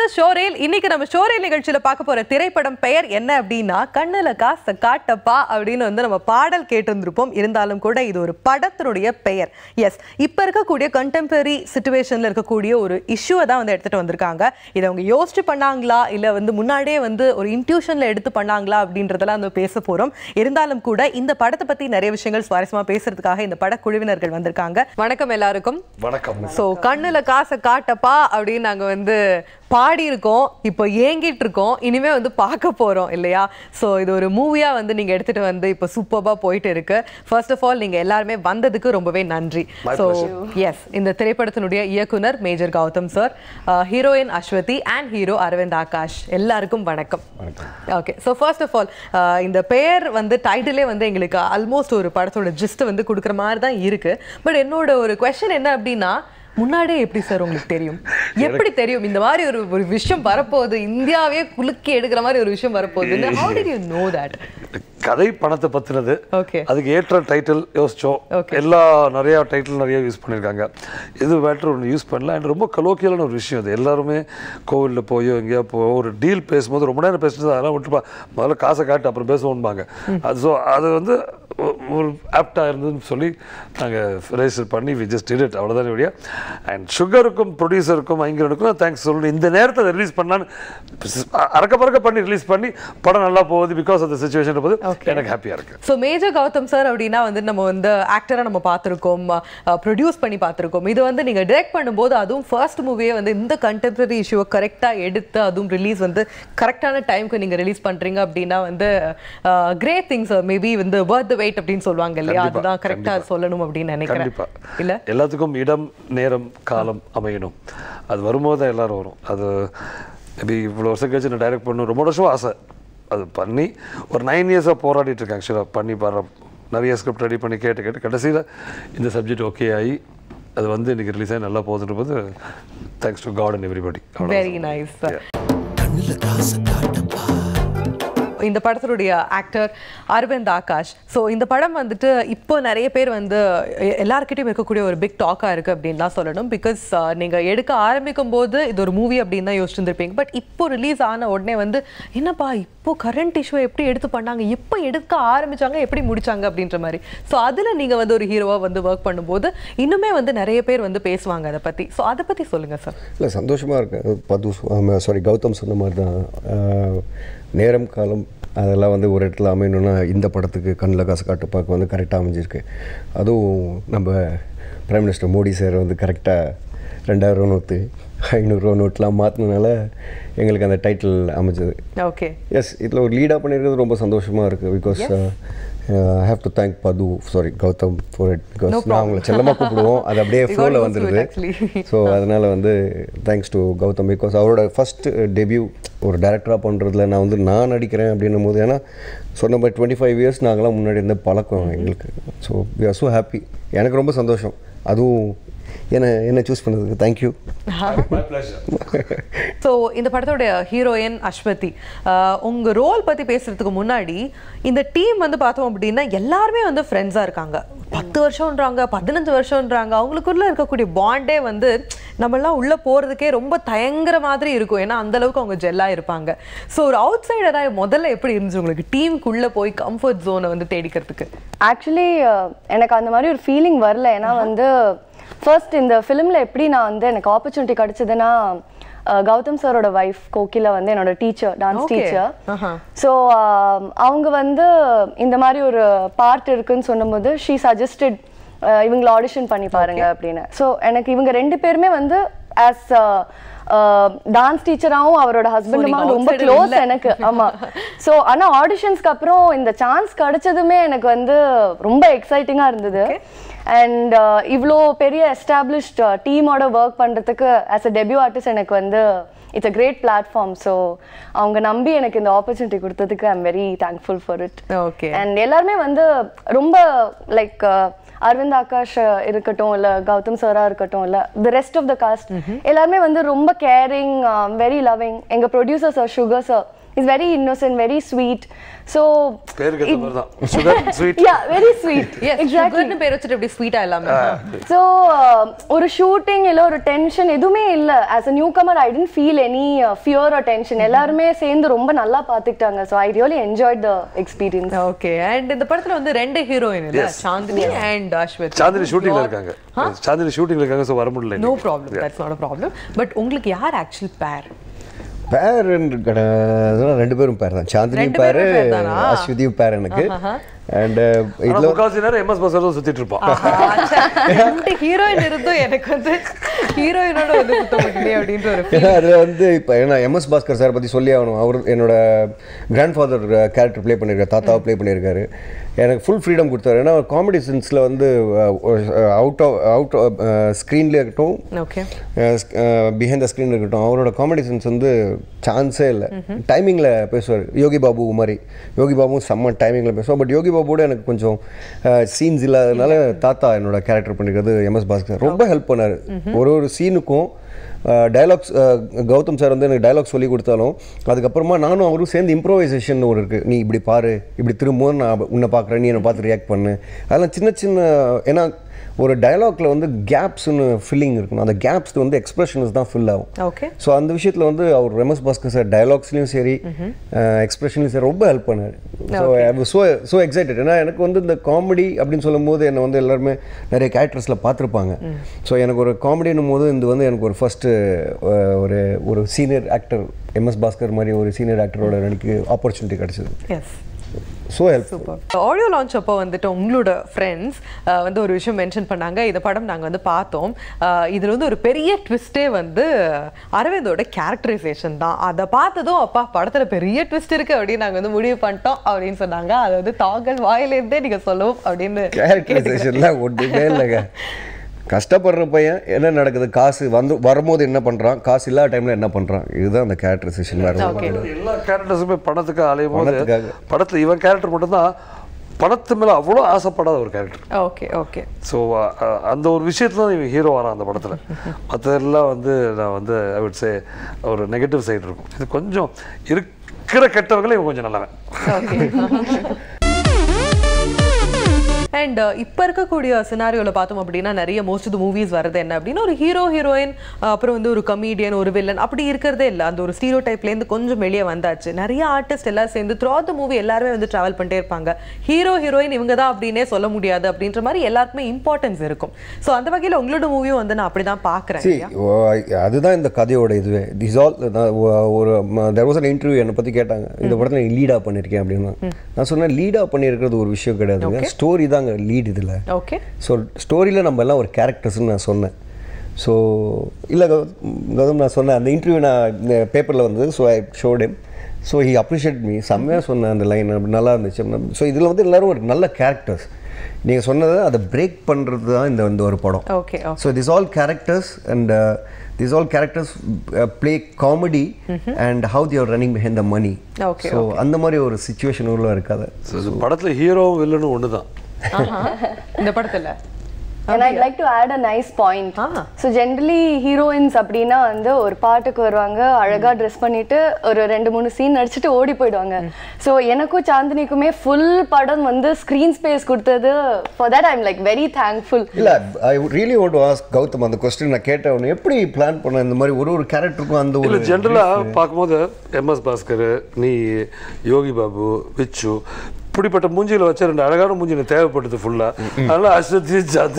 Is ஷோரேல் இன்னைக்கு நம்ம ஷோரேல் நிகழ்ச்சியில பார்க்க போற திரைப்படம் பெயர் என்ன அப்படின்னா கண்ணுல காச காட்டப்பா அப்படின்னு வந்து நம்ம பாடல் கேட்டிருந்திருப்போம் இருந்தாலும் கூட இது ஒரு படத்தினுடைய பெயர் எஸ் இப்ப இருக்கக்கூடிய கண்டெம்பரரி சுச்சுவேஷன்ல இருக்கக்கூடிய ஒரு இஷ்யூவை தான் வந்து எடுத்துட்டு வந்திருக்காங்க இதை அவங்க யோசிச்சு பண்ணாங்களா இல்ல வந்து முன்னாடியே வந்து ஒரு இன்ட்யூஷன்ல எடுத்து பண்ணாங்களா அப்படின்றதெல்லாம் வந்து பேச போறோம் இருந்தாலும் கூட இந்த படத்தை பத்தி நிறைய விஷயங்கள் சுவாரஸ்யமா பேசுறதுக்காக இந்த படக்குழுவினர்கள் வந்திருக்காங்க வணக்கம் எல்லாருக்கும் வணக்கம் ஸோ கண்ணுல காசை காட்டப்பா அப்படின்னு நாங்க வந்து பாடி இருக்கோம் இப்போ ஏங்கிட்டு இருக்கோம் இனிமே வந்து பார்க்க போறோம் இல்லையா ஸோ இது ஒரு மூவியா வந்து நீங்க எடுத்துட்டு வந்து இப்போ சூப்பர்பா போயிட்டு இருக்கு ஃபர்ஸ்ட் ஆஃப் ஆல் நீங்க எல்லாருமே வந்ததுக்கு ரொம்பவே நன்றி My ஸோ எஸ் இந்த திரைப்படத்தினுடைய இயக்குனர் major Gautham sir heroine Aswathi and hero Aravind Akash எல்லாருக்கும் வணக்கம் okay so first of all இந்த பெயர் வந்து டைட்டிலே வந்து எங்களுக்கு ஆல்மோஸ்ட் ஒரு படத்தோட ஜிஸ்ட் வந்து கொடுக்குற மாதிரி தான் இருக்கு பட் என்னோட ஒரு கொஸ்டின் என்ன அப்படின்னா முன்னாடியே எப்படி சார் உங்களுக்கு தெரியும் எப்படி தெரியும் இந்த மாதிரி ஒரு ஒரு விஷயம் வரப்போகுது இந்தியாவே குலுக்கி எடுக்கிற மாதிரி ஒரு விஷயம் வரப்போகுது how did you know that கதை பணத்தை பத்தினது Okay. அதுக்கு ஏற்ற டைட்டில் யோசிச்சோம் Okay. எல்லா நிறைய டைட்டில் நிறைய யூஸ் பண்ணியிருக்காங்க இது மேட்ரு ஒன்று யூஸ் பண்ணல அண்ட் ரொம்ப கலோக்கியலான ஒரு விஷயம் அது எல்லாருமே கோவிலில் போயோ எங்கேயோ போ ஒரு டீல் பேசும்போது ரொம்ப நேரம் பேசுறது அதெல்லாம் விட்டுப்பா முதல்ல காசை காட்டு அப்புறம் பேசுவோம்பாங்க அது ஸோ அது வந்து ஒ- ஒரு ஆப்டாக இருந்ததுன்னு சொல்லி நாங்கள் ரெஜிஸ்டர் பண்ணி வி ஜஸ்ட் டிட் இட் அவ்வளோதான் வழியா அண்ட் சுகருக்கும் ப்ரொடியூசருக்கும் ஐங்கரனுக்கும் தேங்க்ஸ் சொல்லணும் இந்த நேரத்தை ரிலீஸ் பண்ணான்னு அறக்க பறக்க பண்ணி ரிலீஸ் பண்ணி படம் நல்லா போகுது பிகாஸ் ஆஃப் த சுச்சுவேஷன் போது எனக்கு ஹாப்பியாக இருக்கு ஸோ மேஜர் கௌதம் சார் அப்படின்னா வந்து நம்ம வந்து ஆக்டராக நம்ம பார்த்துருக்கோம் ப்ரொடியூஸ் பண்ணி பார்த்துருக்கோம் இது வந்து நீங்கள் டைரக்ட் பண்ணும்போது அதுவும் ஃபர்ஸ்ட் மூவியே வந்து இந்த கண்டெம்பரரி இஷ்யூவை கரெக்டாக எடுத்து அதுவும் ரிலீஸ் வந்து கரெக்டான டைம்க்கு நீங்கள் ரிலீஸ் பண்ணுறீங்க அப்படின்னா வந்து கிரேட் திங்ஸ் மேபி வந்து worth the வெயிட் அப்படின்னு சொல்லுவாங்க இல்லையா கண்டிப்பா, அதுதான் கரெக்டாக சொல்லணும் அப்படின்னு நினைக்கிறேன் கண்டிப்பா இல்ல எல்லாத்துக்கும் இடம் நேரம் காலம் அமையணும் அது வரும்போது தான் எல்லாரும் வரும் அது மேபி இவ்வளோ வருஷம் கழிச்சு நான் டைரக்ட் பண்ணணும் ரொம்ப வருஷம் ஆசை அது பண்ணி ஒரு நைன் இயர்ஸாக போராடிட்டு இருக்கேன் ஆக்சுவலாக பண்ணி பாடுற நிறைய ஸ்கிரிப்ட் ரெடி பண்ணி கேட்டு கேட்டு கடைசியில் இந்த சப்ஜெக்ட் ஓகே ஆகி அது வந்து இன்னைக்கு ரிலீஸ் ஆகி நல்லா போகுதுன்ற போது thanks to God and everybody very nice இந்த படத்தினுடைய ஆக்டர் அரவிந்த் ஆகாஷ் ஸோ இந்த படம் வந்துட்டு இப்போ நிறைய பேர் வந்து எ- எல்லார்கிட்டயும் இருக்கக்கூடிய ஒரு பிக் டாக்காக இருக்குது அப்படின்னு தான் சொல்லணும் பிகாஸ் நீங்கள் எடுக்க ஆரம்பிக்கும் போது இது ஒரு மூவி அப்படின்னு தான் யோசிச்சுருப்பீங்க பட் இப்போ ரிலீஸ் ஆன உடனே வந்து என்னப்பா இப்போ கரண்ட் இஷ்யூ எப்படி எடுத்து பண்ணாங்க எப்போ எடுக்க ஆரம்பிச்சாங்க எப்படி முடிச்சாங்க அப்படின்ற மாதிரி ஸோ அதில் நீங்கள் வந்து ஒரு ஹீரோவாக வந்து ஒர்க் பண்ணும்போது இன்னுமே வந்து நிறைய பேர் வந்து பேசுவாங்க அதை பற்றி ஸோ அதை பற்றி சொல்லுங்கள் சார் இல்லை சந்தோஷமாக இருக்கு பது சாரி கௌதம் சொன்ன மாதிரி தான் ஆஹ், நேரம் காலம் அதெல்லாம் வந்து ஒரு இடத்துல அமையணும்னா இந்த படத்துக்கு கண்ணில் காசு காட்டு பார்க்க வந்து கரெக்டாக அமைஞ்சிருக்கு அதுவும் நம்ம பிரைம் மினிஸ்டர் மோடி சார் வந்து கரெக்டாக ரெண்டாயிரம் நோட்டு ஐநூறுரூவா நோட்லாம் மாற்றினால எங்களுக்கு அந்த டைட்டில் அமைஞ்சது ஓகே எஸ் இதில் ஒரு லீடாக பண்ணியிருக்கிறது ரொம்ப சந்தோஷமாக இருக்குது because I have to thank பது சாரி Gautham for it because No நான் அவங்கள செல்லமாக கூப்பிடுவோம் அது அப்படியே We got ஃப்ளோவில் used to it வந்துடுது actually. ஸோ அதனால் வந்து தேங்க்ஸ் டு கௌதம் பிகாஸ் அவரோட ஃபஸ்ட் டெபியூ ஒரு டேரக்டராக பண்ணுறதுல நான் வந்து நான் நடிக்கிறேன் அப்படின்னும் போது ஏன்னா சொன்ன மாதிரி டுவெண்ட்டி ஃபைவ் இயர்ஸ் நாங்களாம் முன்னாடி இருந்த பழக்கம் எங்களுக்கு so we are so happy எனக்கு ரொம்ப சந்தோஷம் அதுவும் என்ன என்ன சூஸ் பண்ணதுக்கு தேங்க்யூ ஸோ இந்த படத்தோட ஹீரோயின் அஸ்வதி ஆஹ் உங்க ரோல் பத்தி பேசுறதுக்கு முன்னாடி இந்த டீம் வந்து பார்த்தோம் அப்படின்னா எல்லாருமே வந்து ஃப்ரெண்ட்ஸா இருக்காங்க பத்து வருஷம்ன்றாங்க பதினஞ்சு வருஷம்ன்றாங்க அவங்களுக்குள்ள இருக்கக்கூடிய பாண்டே வந்து நம்மளாம் உள்ள போறதுக்கே ரொம்ப தயங்குற மாதிரி இருக்கும் ஏன்னா அந்த அளவுக்கு அவங்க ஜெல்லா இருப்பாங்க ஸோ ஒரு அவுட் சைடராக முதல்ல எப்படி இருந்துச்சு உங்களுக்கு டீமுக்குள்ள போய் கம்ஃபர்ட் ஜோனை வந்து தேடிக்கிறதுக்கு ஆக்சுவலி எனக்கு அந்த மாதிரி ஒரு ஃபீலிங் வரல ஏன்னா வந்து ஃபர்ஸ்ட் இந்த ஃபிலிமில் எப்படி நான் வந்து எனக்கு ஆப்பர்ச்சுனிட்டி கிடைச்சதுன்னா அஹ், கௌதம் சாரோட வைஃப் கோகிலா வந்து என்னோட டீச்சர் டான்ஸ் Okay. டீச்சர் ஆஹா. ஸோ அவங்க வந்து இந்த மாதிரி ஒரு பார்ட் இருக்குன்னு சொன்னபோது ஷீ சஜஸ்டட் இவங்களை ஆடிஷன் பண்ணி பாருங்க அப்படின்னு ஸோ எனக்கு இவங்க ரெண்டு பேருமே வந்து ஆஸ் டான்ஸ் டீச்சராகவும் அவரோட ஹஸ்பண்டுமா நீங்க ரொம்ப outsider க்ளோஸ் இல்ல. எனக்கு ஆமா ஸோ ஆனா ஆடிஷன்ஸ்க்கு அப்புறம் இந்த சான்ஸ் கிடைச்சதுமே எனக்கு வந்து ரொம்ப எக்ஸைட்டிங்கா இருந்தது அண்ட் இவ்வளோ பெரிய எஸ்டாப்ளிஷ்ட் டீமோட ஒர்க் பண்றதுக்கு ஆஸ் அ டெபியூ ஆர்டிஸ்ட் எனக்கு வந்து it's a great platform so அவங்க நம்பி எனக்கு இந்த ஆப்பர்ச்சுனிட்டி கொடுத்ததுக்கு I'm very thankful for it okay and எல்லாருமே வந்து ரொம்ப லைக் அரவிந்த் ஆகாஷ் இருக்கட்டும் இல்ல கௌதம் சாரா இருக்கட்டும் இல்ல the rest of the cast எல்லாருமே வந்து ரொம்ப கேரிங் வெரி லவ்விங் எங்க producer sir Sugar sir is very innocent very sweet so பேருக்கு ஏற்ற மாதிரி தான் Sugar sweet yeah very sweet Yes, sugarன்னு பேர் வச்சுட்டு எப்படி ஸ்வீட்டா இல்லாம ஸோ ஒரு ஷூட்டிங் இல்லை ஒரு டென்ஷன் எதுவுமே இல்லை as a newcomer I didn't feel any fear or tension எல்லாருமே சேர்ந்து ரொம்ப நல்லா பார்த்துக்கிட்டாங்க so I really enjoy the experience okay and இந்த படத்துல வந்து ரெண்டு ஹீரோயின் இல்ல சாந்தினி அண்ட் அஸ்வத் சாந்தினி ஷூட்டிங்ல இருக்காங்க சாந்தினி ஷூட்டிங்ல இருக்காங்க ஸோ வர முடியல நோ இன்னைக்கு. Problem that's not a problem but உங்களுக்கு யார் ஆக்சுவல் பேர் பேர் கிடையாது ரெண்டு பேரும் பேர் தான் சாந்தினி ரெண்டு பேர் பேரும் pair தானா? அஸ்வதியும் பேர் எனக்கு அண்ட் ஆனா இதில் முக்காவாசி நேரம் எம்எஸ் பஸ் தான் சுத்திட்டு இருப்பான் ரெண்டு ஹீரோயின் இருந்தும் எனக்கு வந்து ஹீரோயினோட வந்து சுத்த முடியலையே அப்படின்ற ஒரு feel. ஏன்னா அதில் வந்து இப்போ ஏன்னா எம்எஸ் பாஸ்கர் சார் பற்றி சொல்லி ஆகணும் அவர் என்னோட கிராண்ட் ஃபாதர் கேரக்டர் ப்ளே பண்ணியிருக்காரு தாத்தாவை ப்ளே பண்ணியிருக்காரு எனக்கு ஃபுல் ஃப்ரீடம் கொடுத்தாரு ஏன்னா காமெடி சென்ஸில் வந்து அவுட் ஆஃப் அவுட் ஸ்க்ரீனில் இருக்கட்டும் ஓகே பிஹைண்ட் த ஸ்க்ரீன் இருக்கட்டும் அவரோட காமெடி சென்ஸ் வந்து சான்ஸே இல்லை டைமிங்கில் பேசுவார் யோகி பாபு மாதிரி யோகி பாபுவும் செம்ம டைமிங்கில் பேசுவார் பட் யோகி பாபுவோட எனக்கு கொஞ்சம் சீன்ஸ் இல்லாததுனால தாத்தா என்னோட கேரக்டர் பண்ணிக்கிறது எம்எஸ் பாஸ்கர் ரொம்ப ஹெல்ப் பண்ணார் ஒரு ஒரு சீனுக்கும் டைலாக்ஸ் கௌதம் சார் வந்து எனக்கு டைலாக் சொல்லி கொடுத்தாலும் அதுக்கப்புறமா நானும் அவரும் சேர்ந்து இம்ப்ரோவைசேஷன் ஒரு இருக்குது நீ இப்படி பாரு இப்படி திரும்பவும் நான் உன்னை பார்க்குறேன் நீ என்னை பார்த்து ரியாக்ட் பண்ணு அதெல்லாம் சின்ன சின்ன ஏன்னா ஒரு டயலாக்ல வந்து கேப்ஸ்னு ஃபில்லிங் இருக்கணும் அந்த கேப்ஸ் வந்து எக்ஸ்பிரஷன்ஸ் தான் ஃபில் ஆகும் ஓகே ஸோ அந்த விஷயத்தில் வந்து அவர் ரெமஸ் பாஸ்கர் சார் டயலாக்ஸ்லையும் சரி எக்ஸ்பிரஷன்லையும் சரி ரொம்ப ஹெல்ப் பண்ணார் so I so so excited ஏன்னா எனக்கு வந்து இந்த காமெடி அப்படின்னு சொல்லும்போது என்னை வந்து எல்லாருமே நிறைய கேரக்டர்ஸில் பார்த்துருப்பாங்க ஸோ எனக்கு ஒரு காமெடின்னும் போது இது வந்து எனக்கு ஒரு ஃபஸ்ட்டு ஒரு ஒரு சீனியர் ஆக்டர் எம்எஸ் பாஸ்கர் மாதிரி ஒரு சீனியர் ஆக்டரோட எனக்கு ஆப்பர்ச்சுனிட்டி கிடச்சிது yes so help audio launch அப்போ வந்துட்டு உங்களோட ஃப்ரெண்ட்ஸ் வந்து ஒரு விஷயம் மென்ஷன் பண்ணாங்க இந்த படம் நாங்கள் வந்து பார்த்தோம் அஹ் இதுல வந்து ஒரு பெரிய ட்விஸ்டே வந்து அரவிந்தோட கேரக்டரைசேஷன் தான் அதை பார்த்ததும் அப்பா படத்துல பெரிய ட்விஸ்ட் இருக்கு அப்படின்னு நாங்கள் வந்து முடிவு பண்ணிட்டோம் அப்படின்னு சொன்னாங்க அதை வந்து தாங்கள் வாயிலிருந்தே நீங்க சொல்லவும் அப்படின்னு கேரக்டரைசேஷன்லாம் ஒன்றுமே இல்லைங்க கஷ்டப்படுற பையன் என்ன நடக்குது காசு வந்து வரும்போது என்ன பண்ணுறான் காசு இல்லாத டைமில் என்ன பண்ணுறான் இதுதான் அந்த கேரக்டரைசேஷன் வேறு ஓகே எல்லா கேரக்டர்ஸுமே பணத்துக்கு அலையும் போது பணத்துக்காக. படத்துல இவன் கேரக்டர் மட்டும்தான் பணத்து மேல அவ்வளோ ஆசைப்படாத ஒரு கேரக்டர் ஓகே ஓகே ஸோ அந்த ஒரு விஷயத்துல தான் இவன் ஹீரோ வரான் அந்த படத்துல மற்றதெல்லாம் வந்து நான் வந்து ஐ would say ஒரு நெகட்டிவ் சைடு இருக்கும் இது கொஞ்சம் இருக்கிற கெட்டவங்களே இவன் கொஞ்சம் நல்லவன் ஓகே அண்ட் இப்போ இருக்கக்கூடிய சினாரியோவில் பார்த்தோம் அப்படின்னா நிறைய மோஸ்ட் ஆஃப் மூவிஸ் வருது என்ன அப்படின்னா ஒரு ஹீரோ ஹீரோயின் அப்புறம் வந்து ஒரு கமீடியன் ஒரு வில்லன் அப்படி இருக்கிறதே இல்லை அந்த ஒரு ஸ்டீரியோ டைப்லேருந்து கொஞ்சம் வெளியே வந்தாச்சு நிறைய ஆர்டிஸ்ட் எல்லாரும் சேர்ந்து த்ரூ த மூவி எல்லாருமே வந்து ட்ராவல் பண்ணிட்டே இருப்பாங்க ஹீரோ ஹீரோயின் இவங்க தான் அப்படின்னே சொல்ல முடியாது அப்படின்ற மாதிரி எல்லாருக்குமே இம்பார்ட்டன்ஸ் இருக்கும் ஸோ அந்த வகையில் உங்களோட மூவியும் வந்து நான் அப்படி தான் பார்க்குறேன் See, ஓ, அதுதான் இந்த கதையோட இதுவே திஸ் ஆல் ஒரு தெர் வாஸ் அன் இன்டர்வியூ என்னை பற்றி கேட்டாங்க இந்த படத்தில் நீ லீடாக பண்ணியிருக்கேன் அப்படின்னா நான் சொன்னேன் லீடாக பண்ணியிருக்கிறது ஒரு விஷயம் கிடையாதுங்க ஸ்டோரி தாங்க லீட் இதில் ஓகே ஸோ ஸ்டோரியில் நம்ம எல்லாம் ஒரு கேரக்டர்ஸ்னு நான் சொன்னேன் ஸோ இல்லை கௌதம் நான் சொன்னேன் அந்த இன்டர்வியூ நான் பேப்பரில் வந்தது so I showed him so he appreciate me செம்மையாக சொன்னேன் அந்த லைன் நல்லா இருந்துச்சு ஸோ இதில் வந்து எல்லாரும் ஒரு நல்ல கேரக்டர்ஸ் நீங்கள் சொன்னதை அதை பிரேக் பண்ணுறது தான் இந்த இந்த ஒரு படம் okay So these all characters and uh, these all characters uh, play comedy and how they are running behind the money. Okay, So அந்த மாதிரி ஒரு சுச்சுவேஷன் உள்ள இருக்காது So, இது படத்துல ஹீரோவும் வில்லனும் ஒன்று தான் இந்த படத்தில் And I'd like to add a nice point. Ah. So generally heroines அப்படின்னா வந்து ஒரு பாட்டுக்கு வருவாங்க அழகா ட்ரெஸ் பண்ணிட்டு ஒரு ரெண்டு மூணு சீன் நடிச்சுட்டு ஓடி போயிடுவாங்க ஸோ எனக்கும் சாந்தினிக்குமே ஃபுல் படம் வந்து ஸ்க்ரீன் ஸ்பேஸ் கொடுத்தது for that I'm like very thankful இல்ல I really want to ask Gautham அந்த கொஸ்டின் நான் கேட்டவனே எப்படி பிளான் பண்ண இந்த மாதிரி ஒரு ஒரு கேரக்டருக்கும் அந்த இல்ல ஒரு ஜென்ரலா பார்க்கும்போது எம்எஸ் பாஸ்கர் நீ யோகி பாபு விச்சு இப்படிப்பட்ட மூஞ்சியில வச்ச ரெண்டு அழகான மூஞ்சி எனக்கு தேவைப்பட்டது ஃபுல்லா அதனால அஸ்வதி ஜாதி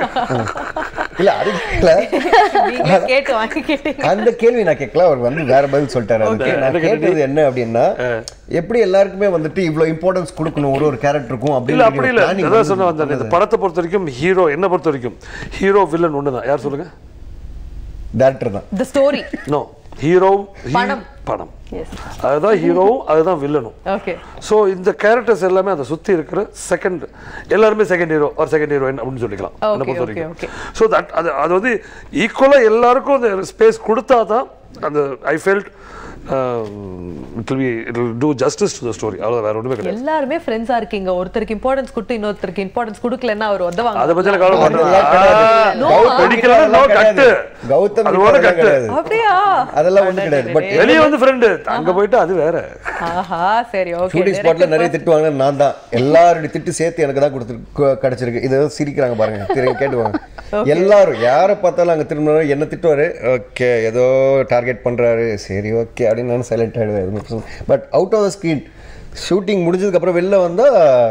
இல்ல அது கேட்கல நீங்க கேட்டு வாங்கி கேட்டீங்க அந்த கேள்வி நான் கேட்கல அவர் வந்து வேற பதில் சொல்லிட்டாரு அதுக்கு Okay. நான் எனக்கு கேட்டது என்ன அப்படின்னா எப்படி எல்லாருக்குமே வந்துட்டு இவ்வளவு இம்பார்ட்டன்ஸ் கொடுக்கணும் ஒரு ஒரு கேரக்டருக்கும் இல்ல அப்படி இல்ல planning அதான் வந்து சொன்ன வந்தேன் இந்த படத்தை பொறுத்த வரைக்கும் ஹீரோ என்ன பொறுத்த வரைக்கும் ஹீரோ வில்லன் ஒன்று தான் யார் சொல்லுங்க director தான் த ஸ்டோரி நோ ஹீரோ பணம். பணம் எஸ் அதுதான் ஹீரோவும் அதுதான் வில்லனும் ஓகே ஸோ இந்த கேரக்டர்ஸ் எல்லாமே அதை சுற்றி இருக்கிற செகண்ட் எல்லாருமே செகண்ட் ஹீரோ ஒரு செகண்ட் ஹீரோயின் அப்படின்னு சொல்லிக்கலாம் என்ன Okay, பொறுத்த okay, வரைக்கும் okay. ஸோ தட் அது அது வந்து ஈக்குவலாக எல்லாருக்கும் அந்த ஸ்பேஸ் கொடுத்தா தான் அந்த I felt it will be it will do justice to the story அவ்வளோ வேற ஒன்றுமே கிடையாது எல்லாருமே ஃப்ரெண்ட்ஸா இருக்கீங்க ஒருத்தருக்கு இம்பார்ட்டன்ஸ் கொடுத்து இன்னொருத்தருக்கு இம்பார்ட்டன்ஸ் கொடுக்கலன்னா அவர் உதவாங்க அதை பத்தி கவலை அதெல்லாம் கிடையாது. No. கௌதம் வெடிக்கலாம், no அதெல்லாம் cut. கிடையாது. கௌதம் அது கிட்ட ஒண்ணு அதெல்லாம் cut. கிடையாது. அப்படியா அதெல்லாம் ஒண்ணும் கிடையாது பட் வெளியே வந்து ஃப்ரெண்டு அங்க போயிட்டு அது வேற ஆஹா சரி ஓகே ஷூட்டிங் ஸ்பாட்ல நிறைய திட்டுவாங்க நான் தான் எல்லாருடைய திட்டு சேர்த்து எனக்கு தான் கொடுத்து கு- கிடைச்சிருக்கு இதை சிரிக்கிறாங்க பாருங்க திரு கேட்டுவாங்க எல்லாரும் யாரை பார்த்தாலும் அங்கே திரும்ப என்ன திட்டுவாரு ஓகே ஏதோ டார்கெட் பண்றாரு சரி ஓகே அப்படின்னு நான் சைலண்ட் ஆயிடுவேன் but out of the screen shooting முடிஞ்சதுக்கு அப்புறம் வெளில வந்தா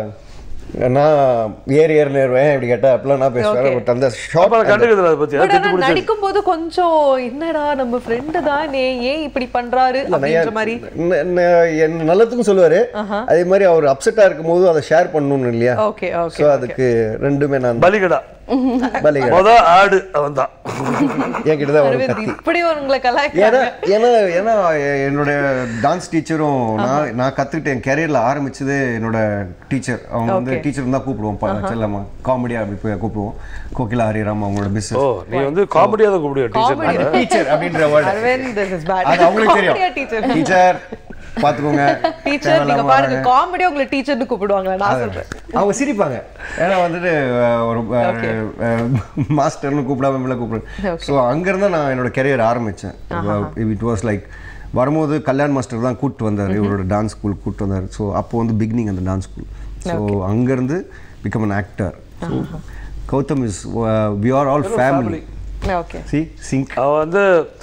நான் ஏறி ஏறி நேருவேன் இப்படி கேட்டா அப்பெல்லாம் நான் பேசுவேன் பட் அந்த ஷாப் அப்புறம் கண்டுக்கிறது அதை பத்தி அது பட் திட்டு ஆனா பிடிச்சது நடிக்கும் போது கொஞ்சம் என்னடா நம்ம ஃப்ரெண்டு தானே ஏன் இப்படி பண்றாரு அப்படின்ற மாதிரி ந- ந- என் நல்லதுக்கும் சொல்லுவாரு அதே மாதிரி அவர் அப்செட்டா இருக்கும் போது அதை ஷேர் பண்ணணும் இல்லையா ஓகே ஓகே ஸோ அதுக்கு ரெண்டுமே நான் பலிகடா பலிகடா மொத ஆடு அவன் தான் என்கிட்ட தான் வரும் அரவிந்த் இப்படி உங்களை ஏன்னா கலாய்க்கிறாங்க ஏன்னா ஏன்னா என்னோட டான்ஸ் டீச்சரும் நான் நான் கற்றுக்கிட்டேன் என் கேரியரில் ஆரம்பிச்சது என்னோட டீச்சர் அவங்க வந்து டீச்சர் தான் கூப்பிடுவோம் பா- செல்லம்மா காமெடியாக அப்படி போய் கூப்பிடுவோம் கோகிலா ஹரிராம் அவங்களோட ஓ பிஸ்னஸ் நீ வந்து காமெடியா தான் கூப்பிடுவா டீச்சர் டீச்சர் அப்படின்ற word Aravind this is bad அது அவங்களுக்கு தெரியும் டீச்சர் டீச்சர் பார்த்துக்கோங்க டீச்சர் நீங்க தேவையில்லாம பாருங்க வராங்க. காமெடியா உங்களை டீச்சர்னு கூப்பிடுவாங்க நான் சொல்றேன் அவங்க சிரிப்பாங்க ஏன்னா வந்துட்டு அஹ், ஒரு மாஸ்டர்னு கூப்பிடாம இப்படிலாம் கூப்பிடுறேன் ஸோ அங்கேருந்து நான் என்னோட கெரியர் ஆரம்பித்தேன் இட் வாஸ் லைக் வரும்போது கல்யாண் மாஸ்டர் தான் கூப்பிட்டு வந்தார் இவரோட டான்ஸ் ஸ்கூல் கூப்பிட்டு வந்தார் ஸோ அப்போ வந்து பிகினிங் அந்த டான்ஸ் ஸ்கூல் ஸோ அங்கேருந்து become an actor so Gautham is we are all family okay சி சிங்க் அவன் வந்து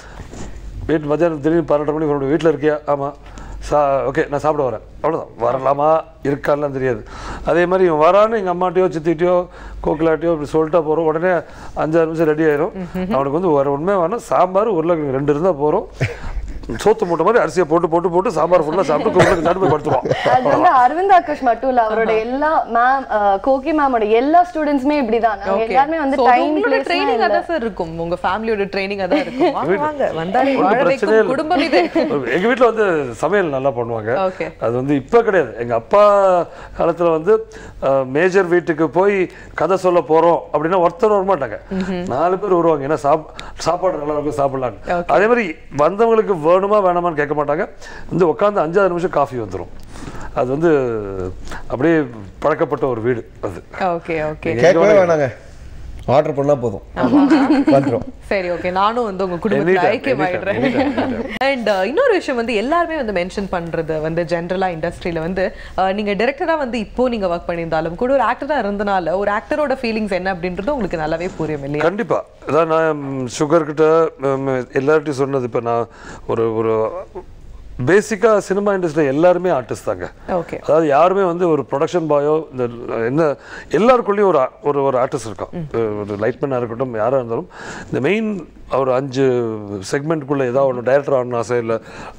வீட்டு மத்தியானம் திடீர்னு பன்னெண்டு மணிக்கு வரணும் வீட்டில் இருக்கியா ஆமாம் சா ஓகே நான் சாப்பிட வரேன் அவ்வளோதான் வரலாமா இருக்கான்லாம் தெரியாது அதே மாதிரி இவன் வரான்னு எங்கள் அம்மாட்டையோ சித்திட்டையோ கோகிலாட்டையோ இப்படி சொல்லிட்டா போகிறோம் உடனே அஞ்சாறு நிமிஷம் ரெடி ஆயிரும் அவனுக்கு வந்து வர உண்மை வேணாம் சாம்பார் உருளைக்கிழங்கு ரெண்டு இருந்தால் போகிறோம் சோத்து மூட்டை மாதிரி அரிசியை போட்டு போட்டு போட்டு சாம்பார் ஃபுல்லாக சாப்பிட்டு கோகிலுக்கு சாப்பிட்டு போய் படுத்துருவான் அது வந்து அரவிந்த் ஆகாஷ் மட்டும் இல்ல அவரோட எல்லா மேம் கோகி மேமோட எல்லா ஸ்டூடெண்ட்ஸுமே இப்படிதான் நாங்க ஓகே எல்லாருமே வந்து So, டைம் உங்களோட ட்ரைனிங் அதான் சார் இருக்கும் உங்க ஃபேமிலியோட ட்ரைனிங் அதான் இருக்கும் வாங்க வாங்க வந்தாலே ஒண்ணும் வாழ பிரச்சனையே வைக்கும் இல்லை. குடும்பம் இது எங்க வீட்ல வந்து சமையல் நல்லா பண்ணுவாங்க Okay. அது வந்து இப்ப கிடையாது எங்க அப்பா காலத்துல வந்து மேஜர் வீட்டுக்கு போய் கதை சொல்ல போறோம் அப்படின்னா ஒருத்தர் வர மாட்டாங்க நாலு பேர் வருவாங்க ஏன்னா சாப் சாப்பாடு நல்லா இருக்கும் சாப்பிடலான்னு அதே மாதிரி வந்தவங்களுக்கு வேணுமா வேணாமான்னு கேட்க மாட்டாங்க வந்து உட்காந்து அஞ்சாறு நிமிஷம் காஃபி வந்துரும் அது வந்து அப்படியே பழக்கப்பட்ட ஒரு வீடு அது ஓகே ஓகே கேட்கவே வேணாங்க ஆர்டர் பண்ணா போதும் வந்துடும் சரி ஓகே நானும் வந்து உங்க குடும்பத்துல Anytime, ஐக்கியம் anytime, ஆயிடுறேன் அண்ட் இன்னொரு விஷயம் வந்து எல்லாருமே வந்து மென்ஷன் பண்றது வந்து ஜென்ரலா இண்டஸ்ட்ரியில வந்து uh, நீங்க டைரக்டரா வந்து இப்போ நீங்க ஒர்க் பண்ணியிருந்தாலும் கூட ஒரு ஆக்டரா இருந்தனால ஒரு ஆக்டரோட ஃபீலிங்ஸ் என்ன அப்படின்றது உங்களுக்கு நல்லாவே புரியும் இல்லையா கண்டிப்பா அதான் நான் சுகர் கிட்ட ம், எல்லார்ட்டையும் சொன்னது இப்போ நான் ஒரு ஒரு பேசிக்காக சினிமா இண்டஸ்ட்ரியில் எல்லாருமே ஆர்டிஸ்ட் தாங்க ஓகே அதாவது யாருமே வந்து ஒரு ப்ரொடக்ஷன் பாயோ இந்த என்ன எல்லாருக்குள்ளேயும் ஒரு ஆ- ஒரு ஒரு ஆர்டிஸ்ட் இருக்கான் ஒரு லைட்மேனாக இருக்கட்டும் யாராக இருந்தாலும் இந்த மெயின் ஒரு அஞ்சு செக்மெண்ட்குள்ளே ஏதாவது ஒன்று டைரக்டர் ஆகணும் ஆசை இல்லை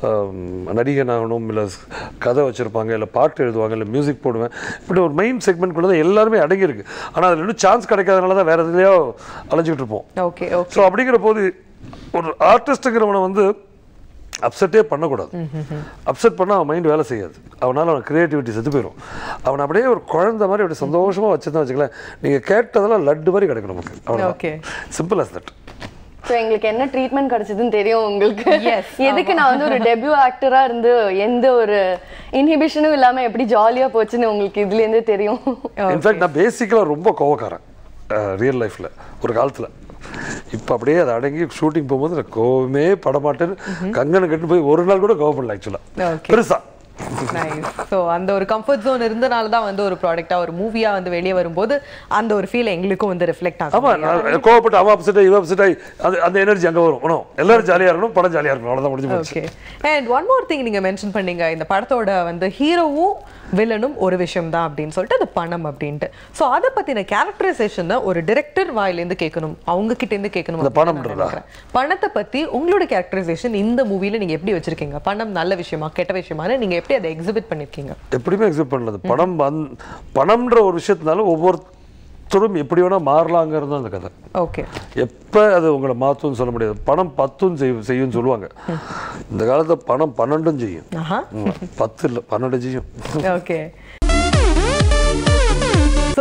நடிகன் ஆகணும் இல்லை கதை வச்சுருப்பாங்க இல்லை பாட்டு எழுதுவாங்க இல்லை மியூசிக் போடுவேன் இப்படி ஒரு மெயின் செக்மெண்ட்குள்ளே தான் எல்லாருமே அடங்கியிருக்கு ஆனால் அதில் இன்னும் சான்ஸ் கிடைக்காதனால தான் வேறு எதுலையோ அலைஞ்சிக்கிட்டு இருப்போம் ஓகே ஓகே ஸோ அப்படிங்கிற போது ஒரு ஆர்டிஸ்ட்டுங்கிறவனை வந்து அப்செட்டே பண்ணக்கூடாது அப்செட் பண்ணால் அவன் மைண்ட் வேலை செய்யாது அவனால் அவன் கிரியேட்டிவிட்டி செத்து போயிடும் அவன் அப்படியே ஒரு குழந்தை மாதிரி அப்படியே சந்தோஷமாக வச்சுருந்தா வச்சுக்கலாம் நீங்கள் கேட்டதெல்லாம் லட்டு மாதிரி கிடைக்கும் நமக்கு அவ்வளோ Okay. Simple as that so எங்களுக்கு என்ன ட்ரீட்மெண்ட் கிடைச்சதுன்னு தெரியும் உங்களுக்கு Yes, எதுக்கு நான் வந்து ஒரு டெபியூ ஆக்டரா இருந்து எந்த ஒரு இன்ஹிபிஷனும் இல்லாம எப்படி ஜாலியா போச்சுன்னு உங்களுக்கு இதுல இருந்தே தெரியும் இன்ஃபேக்ட் நான் பேசிக்கலாக ரொம்ப கோவக்காரன் ரியல் லைஃப்பில் ஒரு காலத்தில் இப்போ அப்படியே அதை அடங்கி ஷூட்டிங் போகும்போது நான் கோவமே படமாட்டேன்னு கங்கனை கட்டு போய் ஒரு நாள் கூட கோவப்படல ஆக்சுவலாக Okay. பெருசா நைஸ் ஸோ அந்த ஒரு கம்ஃபர்ட் ஜோன் இருந்தனால தான் வந்து ஒரு ப்ராடக்டா ஒரு மூவியா வந்து வெளியே வரும்போது அந்த ஒரு ஃபீல் எங்களுக்கும் வந்து ரிஃப்ளெக்ட் ஆகும் ஆமா நான் கோவப்பட்டு அவன் அப்செட் ஆகி இவன் அப்செட் ஆகி அது அந்த எனர்ஜி அங்க வரும் வேணும் எல்லாரும் ஜாலியா இருக்கணும் படம் ஜாலியா இருக்கணும் அவ்வளவுதான் முடிஞ்சு போச்சு okay and one more thing நீங்க மென்ஷன் பண்ணீங்க இந்த படத்தோட வந்து ஹீரோவும் வில்லனும் ஒரு விஷயம் தான் அப்படின்னு சொல்லிட்டு அது பணம் அப்படின்ட்டு ஸோ அதை பத்தின கேரக்டரைசேஷனை ஒரு டிரெக்டர் வாயிலேருந்து கேட்கணும் அவங்க கிட்ட இருந்து கேட்கணும் இந்த அப்படின்னு நான் பணம்ன்றதா? நினைக்கிறேன். பணத்தை பத்தி உங்களோட கேரக்டரைசேஷன் இந்த மூவில நீங்க எப்படி வச்சிருக்கீங்க பணம் நல்ல விஷயமா கெட்ட விஷயமானு நீங்க எப்படி அதை எக்ஸிபிட் பண்ணிருக்கீங்க எப்படியுமே எக்ஸிப்ட் பண்ணல அது படம் வந் பணம்ன்ற ஒரு விஷயத்தினால ஒவ்வொருத்தரும் எப்படி வேணா மாறலாங்கிறது தான் அந்த கதை ஓகே எப்ப அது உங்களை மாத்தும்னு சொல்ல முடியாது பணம் பத்தும் செய்யும் செய்யும்னு சொல்லுவாங்க இந்த காலத்துல பணம் பன்னெண்டும் செய்யும் ஆஹா ம், பத்து இல்லை பன்னெண்டு செய்யும் okay so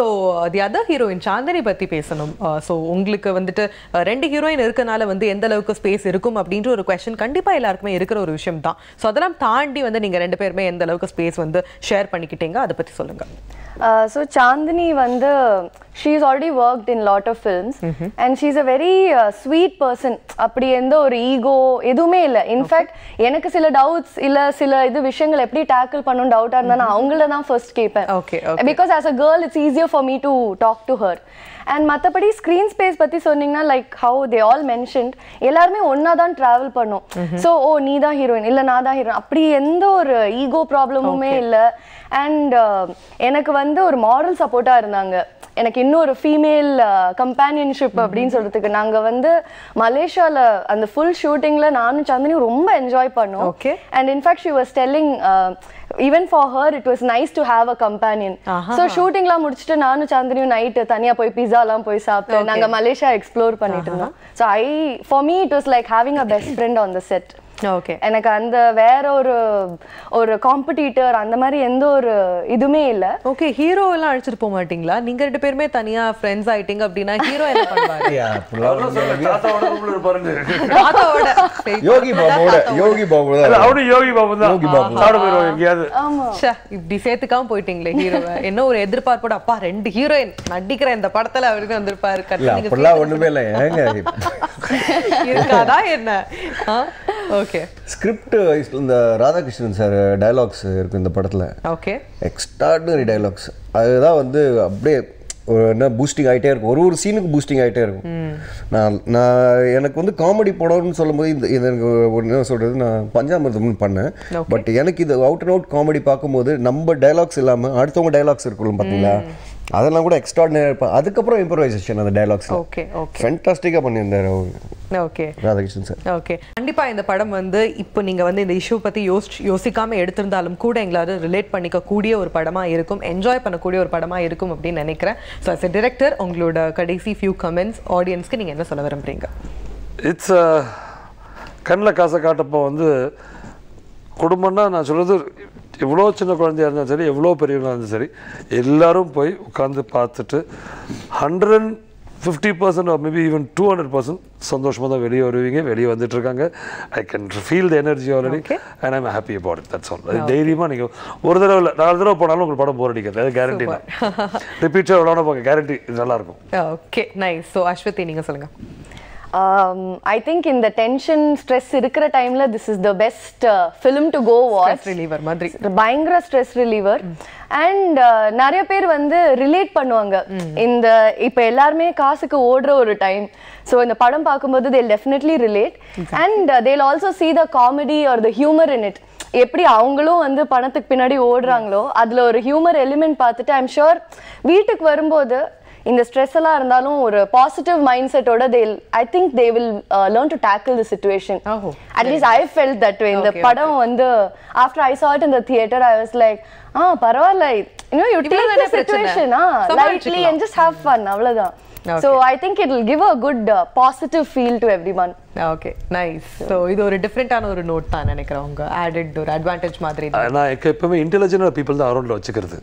the other heroine Chandini பத்தி பேசணும் ஸோ உங்களுக்கு வந்துட்டு uh, ரெண்டு ஹீரோயின் இருக்கனால வந்து எந்த அளவுக்கு ஸ்பேஸ் இருக்கும் அப்படின்ற ஒரு கொஸ்டின் கண்டிப்பா எல்லாருக்குமே இருக்கிற ஒரு விஷயம் தான் ஸோ அதெல்லாம் தாண்டி வந்து நீங்க ரெண்டு பேருமே எந்த அளவுக்கு ஸ்பேஸ் வந்து ஷேர் பண்ணிக்கிட்டீங்க அதை பத்தி சொல்லுங்க ஸோ சாந்தினி வந்து she is already worked in lot of films and she is a very sweet person அப்படி எந்த ஒரு ஈகோ எதுவுமே இல்லை இன்ஃபேக்ட் எனக்கு சில டவுட்ஸ் இல்லை சில இது விஷயங்கள் எப்படி டேக்கிள் பண்ணணும் டவுட்டாக இருந்தால் நான் அவங்கள தான் ஃபர்ஸ்ட் கேட்பேன் Okay, okay. Because as a girl it's easier for me to talk to her and மற்றபடி ஸ்க்ரீன் ஸ்பேஸ் பற்றி சொன்னீங்கன்னா like how they all mentioned எல்லாருமே ஒன்றா தான் ட்ராவல் பண்ணோம் ஸோ ஓ நீ தான் ஹீரோயின் இல்லை நான் தான் ஹீரோயின் அப்படி எந்த ஒரு ஈகோ ப்ராப்ளமுமே இல்லை அண்ட் எனக்கு வந்து ஒரு மாரல் சப்போர்ட்டாக இருந்தாங்க எனக்கு இன்னொரு ஃபீமேல் கம்பேனியன்ஷிப் அப்படின்னு சொல்றதுக்கு நாங்க வந்து மலேசியால அந்த ஃபுல் ஷூட்டிங்ல நானும் சந்தினியும் ரொம்ப என்ஜாய் பண்ணோம் Okay. And in fact she was telling even for her it was nice to have a companion so ஷூட்டிங்லாம் முடிச்சுட்டு நானும் சந்தினியும் நைட்டு தனியா போய் பிஸாலாம் போய் சாப்பிட்டு நாங்க மலேசியா எக்ஸ்ப்ளோர் பண்ணிட்டு இருந்தோம் so I for me it was like having a best friend on the set okay எனக்கு அந்த வேற ஒரு ஒரு காம்படிட்டர் அந்த மாதிரி எந்த ஒரு இதுவுமே இல்லை ஓகே ஹீரோ எல்லாம் அழைச்சிட்டு போக மாட்டீங்களா நீங்க ரெண்டு பேருமே தனியா ஃப்ரெண்ட்ஸ் ஆயிட்டீங்க அப்படின்னா ஹீரோ என்ன பண்ணுவாரு அதான் சொல்றேன், தாத்தாவோட room ல இருப்பாருன்னு. தாத்தாவோட சரி, யோகி பாபுவோட யோகி பாபு இல்ல, தான் அவனும் யோகி பாபு தான் சாப்பிட போயிருவான் எங்கேயாவது ச்சே, இப்படி சேர்த்துக்காம போயிட்டீங்களே ஹீரோவை என்ன ஒரு எதிர்பார்ப்போட அப்பா ரெண்டு ஹீரோயின் நடிக்கிற இந்த படத்துல அவருக்கு வந்திருப்பாரு இல்ல கரெக்டா நீங்க அப்படிலாம் ஒண்ணுமே இல்லை ஏங்க இருக்காதா என்ன ஓகே ஸ்கிரிப்ட் இந்த ராதாகிருஷ்ணன் சார் டயலாக்ஸ் இருக்கு இந்த படத்துல ஓகே எக்ஸ்ட்ராடினரி டயலாக்ஸ் அதுதான் வந்து அப்படியே ஒரு என்ன பூஸ்டிங் ஆகிட்டே இருக்கும் ஒரு ஒரு சீனுக்கு பூஸ்டிங் ஆகிட்டே இருக்கும் நான் நான் எனக்கு வந்து காமெடி படம்னு சொல்லும்போது இந்த இது எனக்கு ஒரு என்ன சொல்கிறது நான் பஞ்சாமிர்தம்னு பண்ணேன் பட் எனக்கு இது அவுட் அண்ட் அவுட் காமெடி பார்க்கும்போது நம்ம டயலாக்ஸ் இல்லாமல் அடுத்தவங்க டயலாக்ஸ் இருக்குல்ல பார்த்தீங்களா அதெல்லாம் கூட எக்ஸ்ட்ராடினரி இருப்பேன் அதுக்கப்புறம் இம்ப்ரவைசேஷன் அந்த டயலாக்ஸ் ஓகே ஓகே ஃபென்டாஸ்டிக்காக பண்ணியிருந்தார் ஓகே ராதாகிருஷ்ணன் சார் ஓகே கண்டிப்பா இந்த படம் வந்து இப்போ நீங்க வந்து இந்த இஷ்யூ பத்தி யோசி யோசிக்காம எடுத்திருந்தாலும் கூட எங்களால ரிலேட் பண்ணிக்க கூடிய ஒரு படமா இருக்கும் என்ஜாய் பண்ணக்கூடிய ஒரு படமா இருக்கும் அப்படின்னு நினைக்கிறேன் ஸோ அஸ் எ டிரெக்டர் உங்களோட கடைசி ஃபியூ கமெண்ட்ஸ் ஆடியன்ஸ்க்கு நீங்க என்ன சொல்ல விரும்புறீங்க இட்ஸ் கண்ணில் காசை காட்டப்போ வந்து குடும்பம்னா நான் சொல்கிறது எவ்வளோ சின்ன குழந்தையா இருந்தாலும் சரி எவ்வளோ பெரியவங்களா இருந்தாலும் சரி எல்லாரும் போய் உட்காந்து பார்த்துட்டு hundred and fifty percent maybe even two hundred percent சந்தோஷமாக தான் வெளியே வருவீங்க வெளியே வந்துட்டு இருக்காங்க I can feel the energy already and I'm happy about it that's all அது தைரியமாக நீங்கள் ஒரு தடவை இல்லை நாலு தடவை போனாலும் உங்களுக்கு படம் போர் அடிக்காது அது கேரண்டி தான் ரிப்பீட்டாக விளாட போங்க கேரண்டி இது நல்லாயிருக்கும் ஓகே நைஸ் ஸோ அஸ்வதி நீங்க சொல்லுங்க ஐ திங்க் இந்த டென்ஷன் ஸ்ட்ரெஸ் இருக்கிற டைம்ல this is the best film to go watch reliever மாதிரி பயங்கர ஸ்ட்ரெஸ் ரிலீவர் அண்ட் நிறைய பேர் வந்து ரிலேட் பண்ணுவாங்க இந்த இப்போ எல்லாருமே காசுக்கு ஓடுற ஒரு டைம் ஸோ இந்த படம் பார்க்கும்போது they'll definitely relate and they'll also see the comedy or the humour in it எப்படி அவங்களும் வந்து பணத்துக்கு பின்னாடி ஓடுறாங்களோ அதுல ஒரு ஹியூமர் எலிமெண்ட் பார்த்துட்டு ஐம் ஷுர் வீட்டுக்கு வரும்போது இந்த ஸ்ட்ரெஸ் எல்லாம் இருந்தாலும் ஒரு பாசிட்டிவ் மைண்ட் செட்டோட they I think they will learn to tackle the situation Oh, at least I felt that way இந்த Okay, படம் வந்து after I saw it in the theater i was like ஆ பரவாயில்ல யூ யூ டேக் இவ்வளவுதானே the situation ஆ பிரச்சனை. Lightly சமாளிச்சுக்கலாம். And just have fun அவ்வளவுதான் so I think it will give a good positive feel to everyone okay nice so இது ஒரு டிஃப்ரெண்டான ஒரு நோட் தான் நினைக்கிறேன் உங்க ஆடட் ஒரு அட்வான்டேஜ் மாதிரி தான் நான் எனக்கு எப்பவுமே இன்டெலிஜென்ட் பீப்புள் தான் அரௌண்டில் வச்சுக்கிறது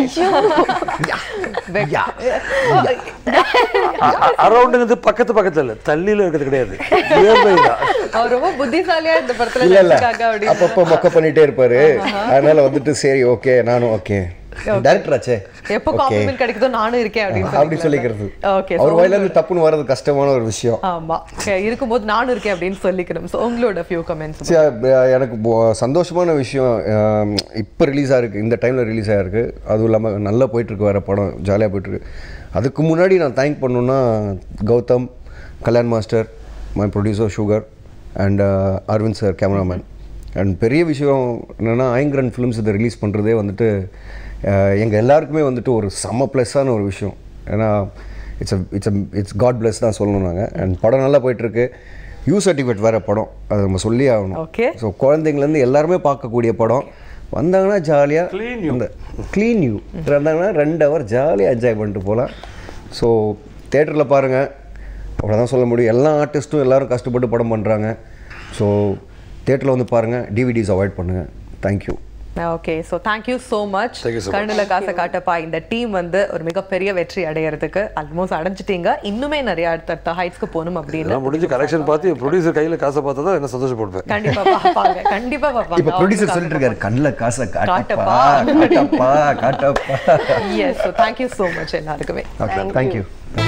அரௌண்டுங்கிறது பக்கத்து பக்கத்துல இல்ல தள்ளியில இருக்கிறது கிடையாது Nearby தான். அவர் ரொம்ப புத்திசாலியா இந்த படத்துல இல்ல இல்ல நடிச்சிருக்காங்க அப்படின்னு அப்பப்போ மொக்க பண்ணிட்டே இருப்பாரு அதனால வந்துட்டு சரி ஓகே நானும் ஓகே டேரக்டர் ஆச்சே எப்போ ஓகே காம்ப்ளிமெண்ட் கிடைக்குதோ நானும் இருக்கேன் அப்படின்னு அப்படி சொல்லிக்கிறது ஓகே அவர் வாயில இருந்து தப்புன்னு வர்றது கஷ்டமான ஒரு விஷயம் ஆமா Okay, இருக்கும்போது நானும் இருக்கேன் அப்படின்னு சொல்லிக்கணும் ஸோ உங்களோட ஃபியூ கமெண்ட்ஸ் சரி, அஹ் எனக்கு போ- சந்தோஷமான விஷயம் அஹ் இப்போ ரிலீஸ் ஆயிருக்கு இந்த டைமில் ரிலீஸ் ஆயிருக்கு அதுவும் இல்லாமல் நல்லா போயிட்டுருக்கு வேறு படம் ஜாலியாக போயிட்டுருக்கு அதுக்கு முன்னாடி நான் தேங்க் பண்ணணுன்னா Gautham Kalyan master my producer Sugar and Aravind sir cameraman and பெரிய விஷயம் என்னென்னா ஐங்கிரன் ஃபிலிம்ஸ் இதை ரிலீஸ் பண்ணுறதே வந்துட்டு எங்கள் எல்லாருக்குமே வந்துட்டு ஒரு செம்ம ப்ளஸ்ஸான ஒரு விஷயம் ஏன்னா it's it's it's God plus தான் சொல்லணும் நாங்கள் அண்ட் படம் நல்லா போயிட்டுருக்கு யூ சர்டிஃபிகேட் வேறு படம் அது நம்ம சொல்லி ஆகணும் Okay. ஸோ குழந்தைங்கலேருந்து எல்லாருமே பார்க்கக்கூடிய படம் வந்தாங்கன்னா ஜாலியாக Clean you. அந்த க்ளீன் யூ வந்தாங்கன்னா ரெண்டு ஹவர் ஜாலியாக என்ஜாய் பண்ணிட்டு போகலாம் ஸோ தேட்டரில் பாருங்கள் அவ்வளோதான் சொல்ல முடியும் எல்லா ஆர்டிஸ்ட்டும் எல்லாரும் கஷ்டப்பட்டு படம் பண்ணுறாங்க ஸோ தேட்டரில் வந்து பாருங்கள் டிவிடிஸ் அவாய்ட் பண்ணுங்கள் thank you okay so thank you so much Thank you so much. கண்ணுல காசை காட்டப்பா இந்த டீம் வந்து ஒரு மிகப்பெரிய வெற்றி அடையறதுக்கு ஆல்மோஸ்ட் அடைஞ்சிட்டீங்க இன்னுமே நிறைய அடுத்தடுத்த ஹைட்ஸ்க்கு போகணும் அப்படின்னு இதெல்லாம் முடிஞ்சு கலெக்ஷன் பார்த்து ப்ரொடியூசர் கையில் காசை பார்த்தா தான் என்ன சந்தோஷப்படுவேன் கண்டிப்பா பார்ப்பாங்க கண்டிப்பா பார்ப்பாங்க இப்போ ப்ரொடியூசர் சொல்லிட்டு இருக்காரு கண்ணில் காசை காட்டப்பா காட்டப்பா காட்டப்பா yes so thank you so much எல்லாருக்குமே தேங்க்யூ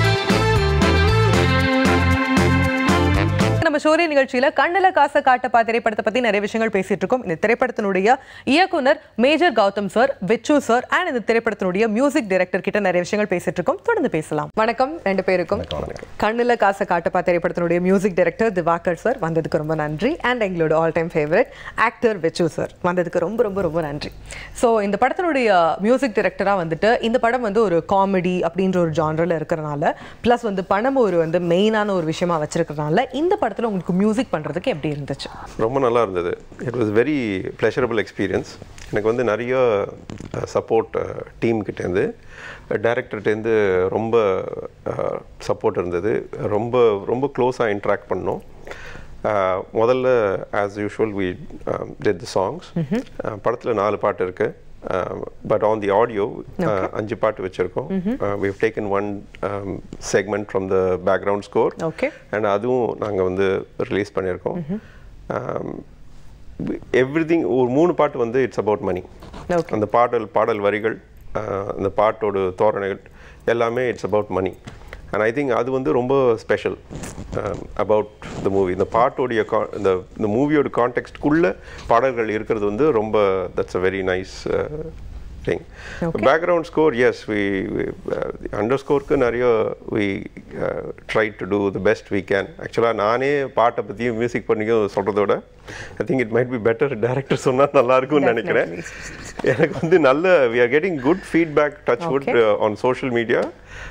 நம்ம ஷோரி நிகழ்ச்சியில கண்ணுல காசை காட்டப்பா திரைப்படத்தை பத்தி நிறைய விஷயங்கள் பேசிட்டு இருக்கோம் இந்த திரைப்படத்தினுடைய இயக்குனர் major Gautham sir Vichu sir and இந்த திரைப்படத்தினுடைய மியூசிக் டைரக்டர் கிட்ட நிறைய விஷயங்கள் பேசிட்டு இருக்கோம் தொடர்ந்து பேசலாம் வணக்கம் ரெண்டு பேருக்கும் கண்ணுல காசை காட்டப்பா திரைப்படத்தினுடைய மியூசிக் டைரக்டர் திவாகர் சார் வந்ததுக்கு ரொம்ப நன்றி அண்ட் எங்களோட all time favourite actor Vichu sir வந்ததுக்கு ரொம்ப ரொம்ப ரொம்ப நன்றி ஸோ இந்த படத்தினுடைய மியூசிக் டைரக்டரா வந்துட்டு இந்த படம் வந்து ஒரு காமெடி அப்படின்ற ஒரு ஜானரில் இருக்கிறனால ப்ளஸ் வந்து பணம் ஒரு வந்து மெயினான ஒரு விஷயமா வச்சிருக்கிறனால இந்த படத்துல உங்களுக்கு மியூசிக் பண்றதுக்கு எப்படி இருந்துச்சு ரொம்ப நல்லா இருந்தது it was very pleasurable experience எனக்கு வந்து நிறைய சப்போர்ட் டீம் கிட்டேருந்து டைரக்டர்கிட்டேருந்து ரொம்ப சப்போர்ட் இருந்தது ரொம்ப ரொம்ப க்ளோஸாக இன்ட்ராக்ட் பண்ணோம் Uh, முதல்ல as usual we did the songs படத்தில் நாலு பாட்டு இருக்குது பட் ஆன் தி ஆடியோ அஞ்சு பாட்டு வச்சுருக்கோம் we've taken one segment from the background score Okay. And அதுவும் நாங்கள் வந்து ரிலீஸ் பண்ணியிருக்கோம் எவ்ரிதிங் ஒரு மூணு பாட்டு வந்து இட்ஸ் அபவுட் மணி Okay. அந்த பாடல் பாடல் வரிகள் அஹ், அந்த பாட்டோட தோரணைகள் எல்லாமே it's about money and I think அது வந்து ரொம்ப ஸ்பெஷல் அபவுட் த மூவி இந்த பாட்டோடைய கா இந்த இந்த மூவியோட கான்டெக்ட்குள்ளே பாடல்கள் இருக்கிறது வந்து ரொம்ப that's a very nice thing background score as we under ஸ்கோருக்கு நிறைய we try to do the best we can ஆக்சுவலாக நானே பாட்டை பற்றியும் மியூசிக் பண்ணியும் சொல்கிறதோட I think it might be better director சொன்னால் நல்லா இருக்கும்னு நினைக்கிறேன் எனக்கு வந்து நல்ல we are getting good feedback touch wood on social media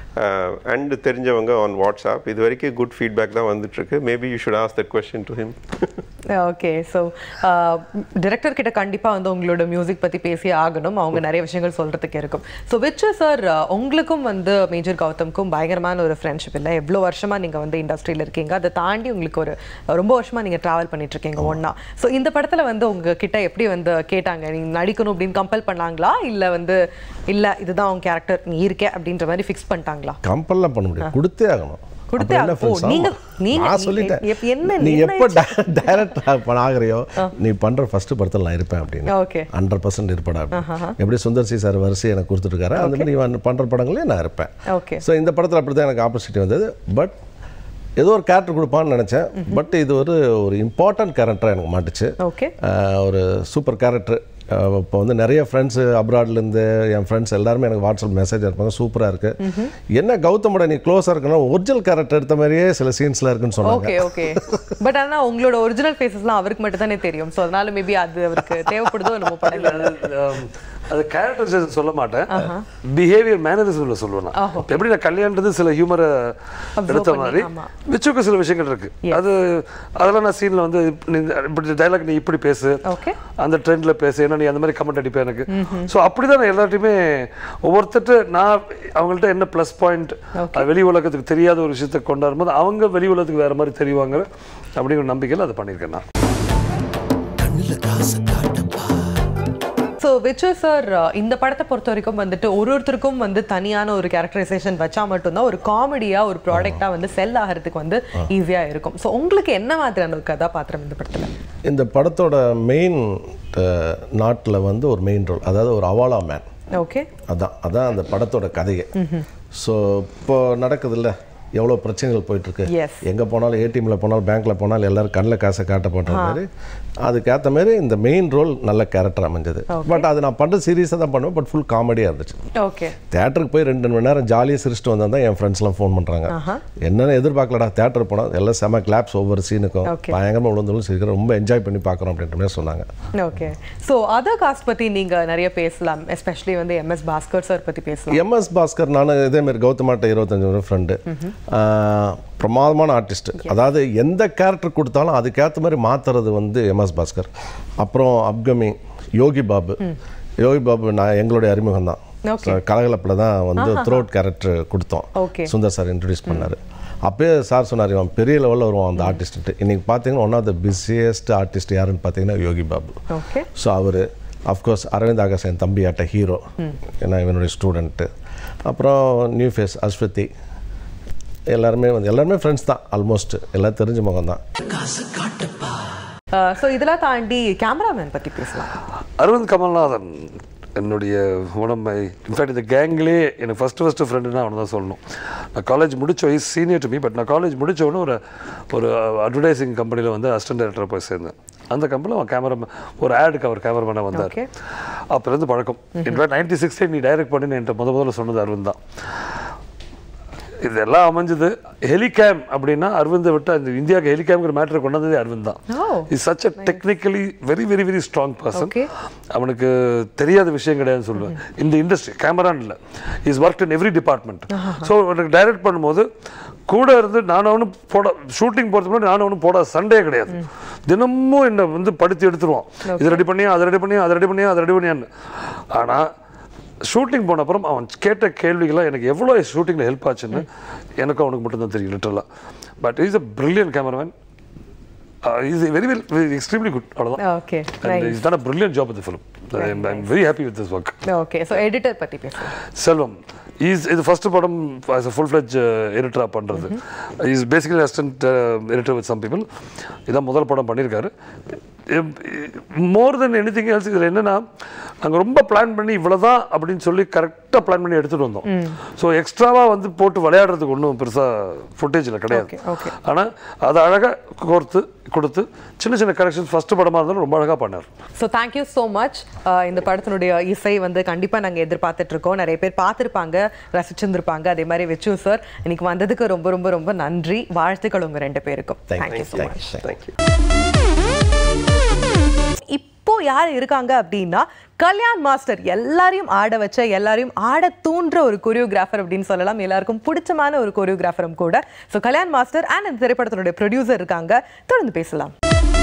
and தெரிஞ்சவங்க ஆன் வாட்ஸ்அப் இது வரைக்கும் குட் ஃபீட்பேக் தான் வந்துட்டு இருக்கு maybe you should as that question to him okay so director கிட்ட கண்டிப்பா வந்து உங்களோட மியூசிக் பத்தி பேசி ஆகணும் அவங்க நிறைய விஷயங்கள் சொல்றதுக்கு இருக்கும் ஸோ விச்சு சார் உங்களுக்கும் வந்து மேஜர் கௌதம்க்கும் பயங்கரமான ஒரு ஃப்ரெண்ட்ஷிப் இல்லை எவ்வளோ வருஷமா நீங்க வந்து இண்டஸ்ட்ரியில இருக்கீங்க அதை தாண்டி உங்களுக்கு ஒரு ரொம்ப வருஷமா நீங்க டிராவல் பண்ணிட்டு இருக்கீங்க ஒண்ணா ஸோ இந்த படத்துல வந்து உங்க கிட்ட எப்படி வந்து கேட்டாங்க நீங்க நடிக்கணும் அப்படின்னு கம்பல் பண்ணாங்களா இல்ல வந்து இல்ல இதுதான் உங்க கேரக்டர் நீ இருக்க அப்படின்ற மாதிரி ஃபிக்ஸ் பண்ணிட்டாங்களா கம்பல்லாம் பண்ண முடியாது கொடுத்தே ஆகணும் கொடுத்தே அப்புறம் என்ன ஆகணும். ஓ, friends? நீங்க- ஆமா. நீங்க- நான் சொல்லிட்டேன் எப்ப- என்ன நீ எப்போ நிர்ணயிச்சு? டைரக்டர் ஆகிறியோ நீ பண்ற ஃபர்ஸ்ட் படத்தில் நான் இருப்பேன் அப்படின்னு Okay. ஹண்ட்ரட் பர்சன்ட் இருப்படா அப்படின்னு. எப்படி சுந்தர் சி சார் வரிசை எனக்கு கொடுத்துருக்காரு அந்த மாதிரி இவன் பண்ற படங்களே நான் இருப்பேன் Okay. ஸோ இந்த படத்தில் அப்படி தான் எனக்கு ஆப்பர்ச்சுனிட்டி வந்தது பட் ஏதோ ஒரு கேரக்டர் கொடுப்பான்னு நினச்சேன் பட் இது ஒரு ஒரு இம்பார்ட்டன்ட் கேரக்டராக எனக்கு மாட்டுச்சு ஓகே ஆஹ் ஒரு சூப்பர் கேரக்டர் இப்போ வந்து நிறைய ஃப்ரெண்ட்ஸு அப்ராட்லேருந்து என் ஃப்ரெண்ட்ஸ் எல்லாருமே எனக்கு வாட்ஸ்அப் மெசேஜ் இருப்பாங்க சூப்பராக இருக்குது என்ன கௌதமோட நீ க்ளோஸாக இருக்கணும் ஒரிஜினல் கேரக்டர் எடுத்த மாதிரியே சில சீன்ஸ்லாம் இருக்குன்னு சொன்னாங்க ஓகே ஓகே பட் ஆனா உங்களோட ஒரிஜினல் ஃபேஸஸ்லாம் அவருக்கு மட்டும் தானே தெரியும் ஸோ அதனால மேபி அது அவருக்கு தேவைப்படுதோ நம்ம படங்கள் Um, அது கேரக்டர் சொல்ல மாட்டேன் பிஹேவியர் மேனரிசம்ல சொல்லுவேன் நான். இப்ப எப்படி நான் கல்யாணது சில ஹியூமரை எடுத்த பண்ணி, மாதிரி ஆமா. விச்சுக்கு சில விஷயங்கள் இருக்கு அது அதெல்லாம் நான் சீன்ல வந்து இப்ப நீ இப்படி டைலாக் நீ இப்படி பேசு Okay. அந்த ட்ரெண்ட்ல பேசு ஏன்னா நீ அந்த மாதிரி கமெண்ட் அடிப்பேன் எனக்கு ஸோ அப்படிதான் நான் எல்லார்ட்டையுமே ஒவ்வொருத்தட்டு நான் அவங்கள்ட்ட என்ன ப்ளஸ் பாயிண்ட் வெளி உலகத்துக்கு தெரியாத ஒரு விஷயத்தை கொண்டாடும்போது அவங்க வெளி உலகத்துக்கு வேற மாதிரி தெரிவாங்க அப்படிங்கிற நம்பிக்கையில் அதை பண்ணியிருக்கேன் நான் ஸோ விச்சு சார் இந்த படத்தை பொறுத்த வரைக்கும் வந்துட்டு ஒரு ஒருத்தருக்கும் வந்து தனியான ஒரு கேரக்டரைசேஷன் வச்சா மட்டும்தான் ஒரு காமெடியா ஒரு ப்ராடக்டா வந்து செல் ஆகிறதுக்கு வந்து ஈஸியா இருக்கும் ஸோ உங்களுக்கு என்ன மாதிரியான ஒரு கதாபாத்திரம் இந்த படத்துல இந்த படத்தோட மெயின் நாட்டில் வந்து ஒரு மெயின் ரோல் அதாவது ஒரு அவாலா மேன் ஓகே அதான் அதான் அந்த படத்தோட கதையே ஸோ இப்போ நடக்குதுல்ல எவ்வளோ பிரச்சனைகள் போயிட்டுருக்கு Yes. எங்கே போனாலும் ஏடிஎம்மில் போனாலும் பேங்க்கில் போனாலும் எல்லாரும் கண்ணில் காசை காட்ட பண்ணுற மாதிரி அதுக்கேற்ற மாதிரி இந்த மெயின் ரோல் நல்ல கேரக்டர் அமைஞ்சது பட் அது நான் பண்ணுற சீரியஸாக தான் பண்ணுவேன் பட் ஃபுல் காமெடியாக இருந்துச்சு ஓகே தேட்டருக்கு போய் ரெண்டு மணி நேரம் ஜாலியாக சிரிச்சிட்டு வந்தால் தான் என் ஃப்ரெண்ட்ஸ்லாம் ஃபோன் பண்ணுறாங்க என்னென்னு எதிர்பார்க்கலடா தேட்டர் போனால் எல்லாம் செம கிளாப்ஸ் ஒவ்வொரு சீனுக்கும் Okay. பயங்கரமாக விழுந்தாலும் சிரிக்கிறோம் ரொம்ப என்ஜாய் பண்ணி பார்க்குறோம் அப்படின்ற மாதிரி சொன்னாங்க ஓகே ஸோ அதர் காஸ்ட் பத்தி நீங்க நிறைய பேசலாம் எஸ்பெஷலி வந்து எம்எஸ் பாஸ்கர் சார் பத்தி பேசலாம் எம்எஸ் பாஸ்கர் நான் இதேமாரி கௌதமாட்ட இருபத்தஞ்சு வருஷம் ஃப்ரெண்டு பிரமாதமான ஆர்டிஸ்ட் அதாவது எந்த கேரக்டர் கொடுத்தாலும் அதுக்கேற்ற மாதிரி மாற்றுறது வந்து எம்எஸ் பாஸ்கர் அப்புறம் அப்கமிங் யோகி பாபு யோகி பாபு நான் எங்களுடைய அறிமுகம் தான் Okay. கலகலப்பில் தான் வந்து த்ரோட் கேரக்டர் கொடுத்தோம் Okay. சுந்தர் சார் இன்ட்ரடியூஸ் பண்ணார் அப்பயே சார் சொன்னார் இவன் பெரிய லெவலில் வருவான் அந்த ஆர்டிஸ்ட்டு இன்னைக்கு பார்த்தீங்கன்னா one of the busiest artist யாருன்னு பார்த்தீங்கன்னா யோகி பாபு ஓகே ஸோ அவர் அஃப்கோர்ஸ் அரவிந்த் ஆகாஷ் என் தம்பி ஆட்ட ஹீரோ ஏன்னா இவனுடைய ஸ்டூடெண்ட்டு அப்புறம் நியூ ஃபேஸ் அஸ்வதி எல்லாருமே வந்து எல்லாருமே ஃப்ரெண்ட்ஸ் தான் ஆல்மோஸ்ட் எல்லாம் தெரிஞ்ச முகம் தான் ஸோ இதெல்லாம் தாண்டி கேமராமேன் பத்தி பேசலாம் அரவிந்த் கமல்நாதன் என்னுடைய உடம்பை இன்ஃபேக்ட் இந்த கேங்லே எனக்கு ஃபஸ்ட்டு ஃபஸ்ட்டு ஃப்ரெண்டுனா அவனை தான் சொல்லணும் நான் காலேஜ் முடிச்ச வயசு சீனியர் டு மீ பட் நான் காலேஜ் முடிச்ச உடனே ஒரு ஒரு அட்வர்டைசிங் கம்பெனியில் வந்து அசிஸ்டன்ட் டைரக்டராக போய் சேர்ந்தேன் அந்த கம்பெனியில் அவன் கேமராமேன் ஒரு ஆடுக்கு அவர் கேமராமேனாக வந்தார் Okay. அப்போலேருந்து பழக்கம் இன்ஃபேக்ட் நைன்டி சிக்ஸ்டே நீ டைரக்ட் பண்ணி என்கிட்ட முத முதல்ல சொன்னது அரவிந்த் தான் இதெல்லாம் அமைஞ்சது ஹெலிகேம் அப்படின்னா அரவிந்தை விட்டு அந்த இந்தியாவுக்கு ஹெலிகேம்ங்கிற மேட்டரை கொண்டு வந்ததே அரவிந்த் தான் Oh, is such a technically very very very strong person Okay. அவனுக்கு தெரியாத விஷயம் கிடையாதுன்னு சொல்லுவேன் இந்த இண்டஸ்ட்ரி கேமரான்னு இல்லை is work in every department so எனக்கு டைரக்ட் பண்ணும்போது கூட இருந்து நானும் அவனும் போட ஷூட்டிங் போகிறதுக்கு முன்னாடி நானும் அவனும் போட சண்டே கிடையாது தினமும் என்னை வந்து படுத்தி எடுத்துருவான் இது ரெடி பண்ணியா அதை ரெடி பண்ணியா அதை ரெடி பண்ணியா அதை ரெடி பண்ணியான்னு ஆனால் ஷூட்டிங் போன அப்புறம் அவன் கேட்ட கேள்விகள்லாம் எனக்கு எவ்வளோ ஷூட்டிங்கில் ஹெல்ப் ஆச்சுன்னு எனக்கும் அவனுக்கு மட்டும்தான் தெரியும் லிட்டரலாக but is a brilliant cameraman is very very extremely good அவ்வளோதான் okay And he's done a brilliant job with the film. I'm, I'm very happy with this work. Okay so editor பத்தி பேசலாம் Selvam is இது first படம் as a full fledge எடிட்டராக பண்ணுறது is basically assistant editor with some people இதான் முதல் படம் பண்ணியிருக்காரு more than anything else இதில் என்னென்னா நாங்கள் ரொம்ப பிளான் பண்ணி இவ்வளோதான் அப்படின்னு சொல்லி கரெக்டாக பிளான் பண்ணி எடுத்துகிட்டு வந்தோம் ஸோ எக்ஸ்ட்ராவாக வந்து போட்டு விளையாடுறதுக்கு ஒன்றும் பெருசாக ஃபுட்டேஜில் கிடையாது Okay, okay. ஆனால் அதை அழகாக கோர்த்து கொடுத்து சின்ன சின்ன கரெக்ஷன்ஸ் ஃபஸ்ட்டு படமாக இருந்தாலும் ரொம்ப அழகாக பண்ணார் ஸோ தேங்க்யூ ஸோ மச் இந்த படத்தினுடைய இசை வந்து கண்டிப்பாக நாங்கள் எதிர்பார்த்துட்டு இருக்கோம் நிறைய பேர் பார்த்துருப்பாங்க ரசிச்சிருந்திருப்பாங்க அதே மாதிரி வெச்சு சார் இன்னைக்கு வந்ததுக்கு ரொம்ப ரொம்ப ரொம்ப நன்றி வாழ்த்துக்கள் உங்கள் ரெண்டு பேருக்கும் தேங்க்யூ ஸோ மச் தேங்க்யூ இப்போ யார் இருக்காங்க அப்படின்னா கல்யாண் மாஸ்டர் எல்லாரையும் ஆட வச்ச எல்லாரையும் ஆட தூண்டுற ஒரு கொரியோகிராஃபர் அப்படின்னு சொல்லலாம் எல்லாருக்கும் பிடிச்சமான ஒரு கொரியோகிராஃபரும் கூட ஸோ கல்யாண் மாஸ்டர் அண்ட் இந்த திரைப்படத்தினுடைய ப்ரொடியூசர் இருக்காங்க தொடர்ந்து பேசலாம்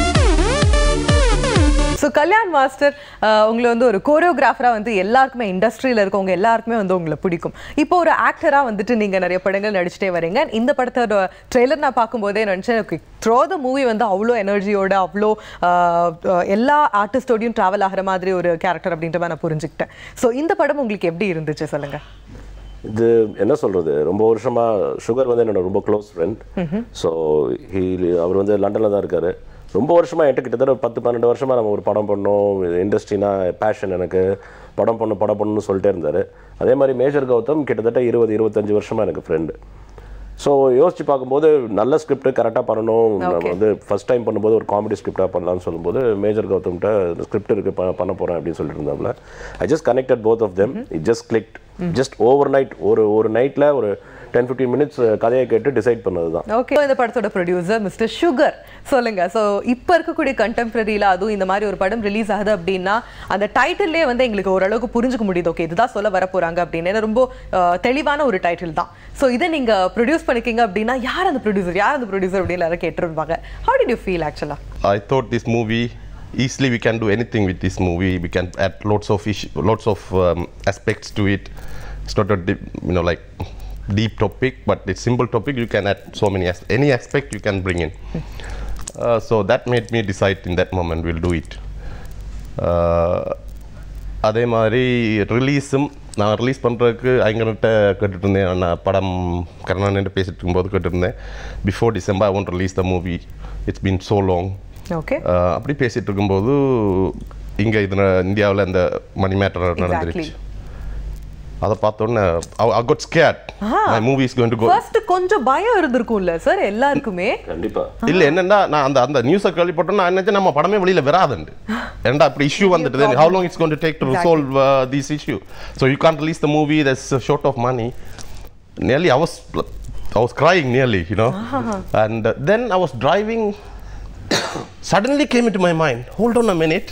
ஸோ கல்யாண் மாஸ்டர் அஹ், உங்களை வந்து ஒரு கோரியோகிராஃபராக வந்து எல்லாருக்குமே இண்டஸ்ட்ரியில் இருக்கவங்க எல்லாருக்குமே வந்து உங்களை பிடிக்கும் இப்போ ஒரு ஆக்டராக வந்துட்டு நீங்கள் நிறைய படங்கள் நடிச்சிட்டே வரீங்க இந்த படத்தோட ட்ரெய்லர் நான் பார்க்கும்போதே நினச்சேன் ஓகே த்ரோ த மூவி வந்து அவ்வளோ எனர்ஜியோட அவ்வளோ அஹ், அஹ், எல்லா ஆர்டிஸ்டோடையும் ட்ராவல் ஆகிற மாதிரி ஒரு கேரக்டர் அப்படின்ற மாதிரி நான் புரிஞ்சுக்கிட்டேன் ஸோ இந்த படம் உங்களுக்கு எப்படி இருந்துச்சு சொல்லுங்கள் இது என்ன சொல்றது ரொம்ப வருஷமா சுகர் வந்து என்னோட ரொம்ப க்ளோஸ் ஃப்ரெண்ட் ஸோ ஹீ அவர் வந்து லண்டனில் தான் இருக்காரு ரொம்ப வருஷமா என்கிட்ட கிட்டத்தட்ட ஒரு பத்து பன்னெண்டு வருஷமா நம்ம ஒரு படம் பண்ணோம் இண்டஸ்ட்ரினா பேஷன் எனக்கு படம் பண்ணணும் படம் பண்ணணும்னு சொல்லிட்டே இருந்தார் அதே மாதிரி மேஜர் கௌதம் கிட்டத்தட்ட இருபது இருபத்தஞ்சு வருஷமா எனக்கு ஃப்ரெண்டு ஸோ யோசிச்சு பார்க்கும்போது நல்ல ஸ்கிரிப்ட் கரெக்டாக பண்ணணும் நம்ம வந்து ஃபர்ஸ்ட் டைம் பண்ணும்போது ஒரு காமெடி ஸ்கிரிப்டாக பண்ணலாம்னு சொல்லும்போது மேஜர் கௌதம்கிட்ட ஸ்கிரிப்ட் இருக்கு ப- பண்ண போகிறேன் அப்படின்னு சொல்லிட்டு இருந்தாப்புல I just connected both of them it just clicked just overnight ஒரு ஒரு நைட்டில் ஒரு டென் ஃபிஃப்டீன் மினிட்ஸ் கதையை கேட்டு டிசைட் பண்ணது தான் ஓகே இந்த படத்தோட ப்ரொடியூசர் மிஸ்டர் சுகர் சொல்லுங்க ஸோ இப்போ இருக்கக்கூடிய கண்டெம்பரரியில் அதுவும் இந்த மாதிரி ஒரு படம் ரிலீஸ் ஆகுது அப்படின்னா அந்த டைட்டில்லே வந்து எங்களுக்கு ஓரளவுக்கு புரிஞ்சுக்க முடியுது ஓகே இதுதான் சொல்ல வர போறாங்க அப்படின்னு ஏன்னா ரொம்ப அஹ், தெளிவான ஒரு டைட்டில் தான் ஸோ இதை நீங்க ப்ரொடியூஸ் பண்ணிக்கிங்க அப்படின்னா யார் அந்த ப்ரொடியூசர் யார் அந்த ப்ரொடியூசர் அப்படின்னு எல்லாரும் கேட்டிருப்பாங்க how did you feel actually I thought this movie easily we can do anything with this movie. We can add lots of issue, lots of um, aspects to it. It's not a deep, you know like deep topic, but it's simple topic. You can add so many as- any aspect you can bring in. Uh, so that made me decide in that moment we'll do it. Uh, அதே மாதிரி ரிலீஸும் நான் release பண்ணுறதுக்கு ஐங்கர்கிட்ட கேட்டுட்டு இருந்தேன் நான் படம் கருணாநிட்டு பேசிட்டு இருக்கும்போது கேட்டுருந்தேன் before December I won't release the movie it's been so long okay அப்படி பேசிட்டு இருக்கும்போது இங்கே இது இந்தியாவில் இந்த மணி மேட்டர் நடந்துருச்சு அதை பார்த்தோன்னே I got scared my movie is going to go first கொஞ்சம் பயம் இருந்திருக்கும்ல சார் எல்லாருக்குமே கண்டிப்பாக இல்ல என்னன்னா நான் அந்த அந்த நியூஸை கேள்விப்பட்டோம் நான் நினைச்சேன் நம்ம படமே வெளியில வராதுண்டு ஏன்டா இப்படி இஷ்யூ வந்துட்டு how long it's going to take to resolve uh, this issue so you can't release the movie that's uh, short of money nearly I was I was crying nearly you know and uh, then I was driving suddenly came into my mind hold on a minute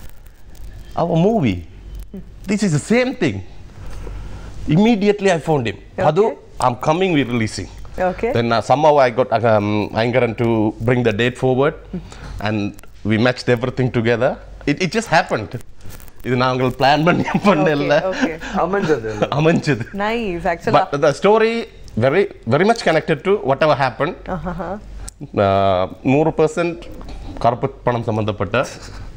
our movie this is the same thing immediately I found him Padu I'm coming we're releasing okay then uh, somehow I got um, Angaran to bring the date forward and we matched everything together. It, it just happened. இது நாங்கள் plan பண்ணி பண்ணல okay அமைஞ்சது அமைஞ்சது nice actually but the story very very much connected to whatever happen நூறு percent கருப்பு பணம் சம்பந்தப்பட்ட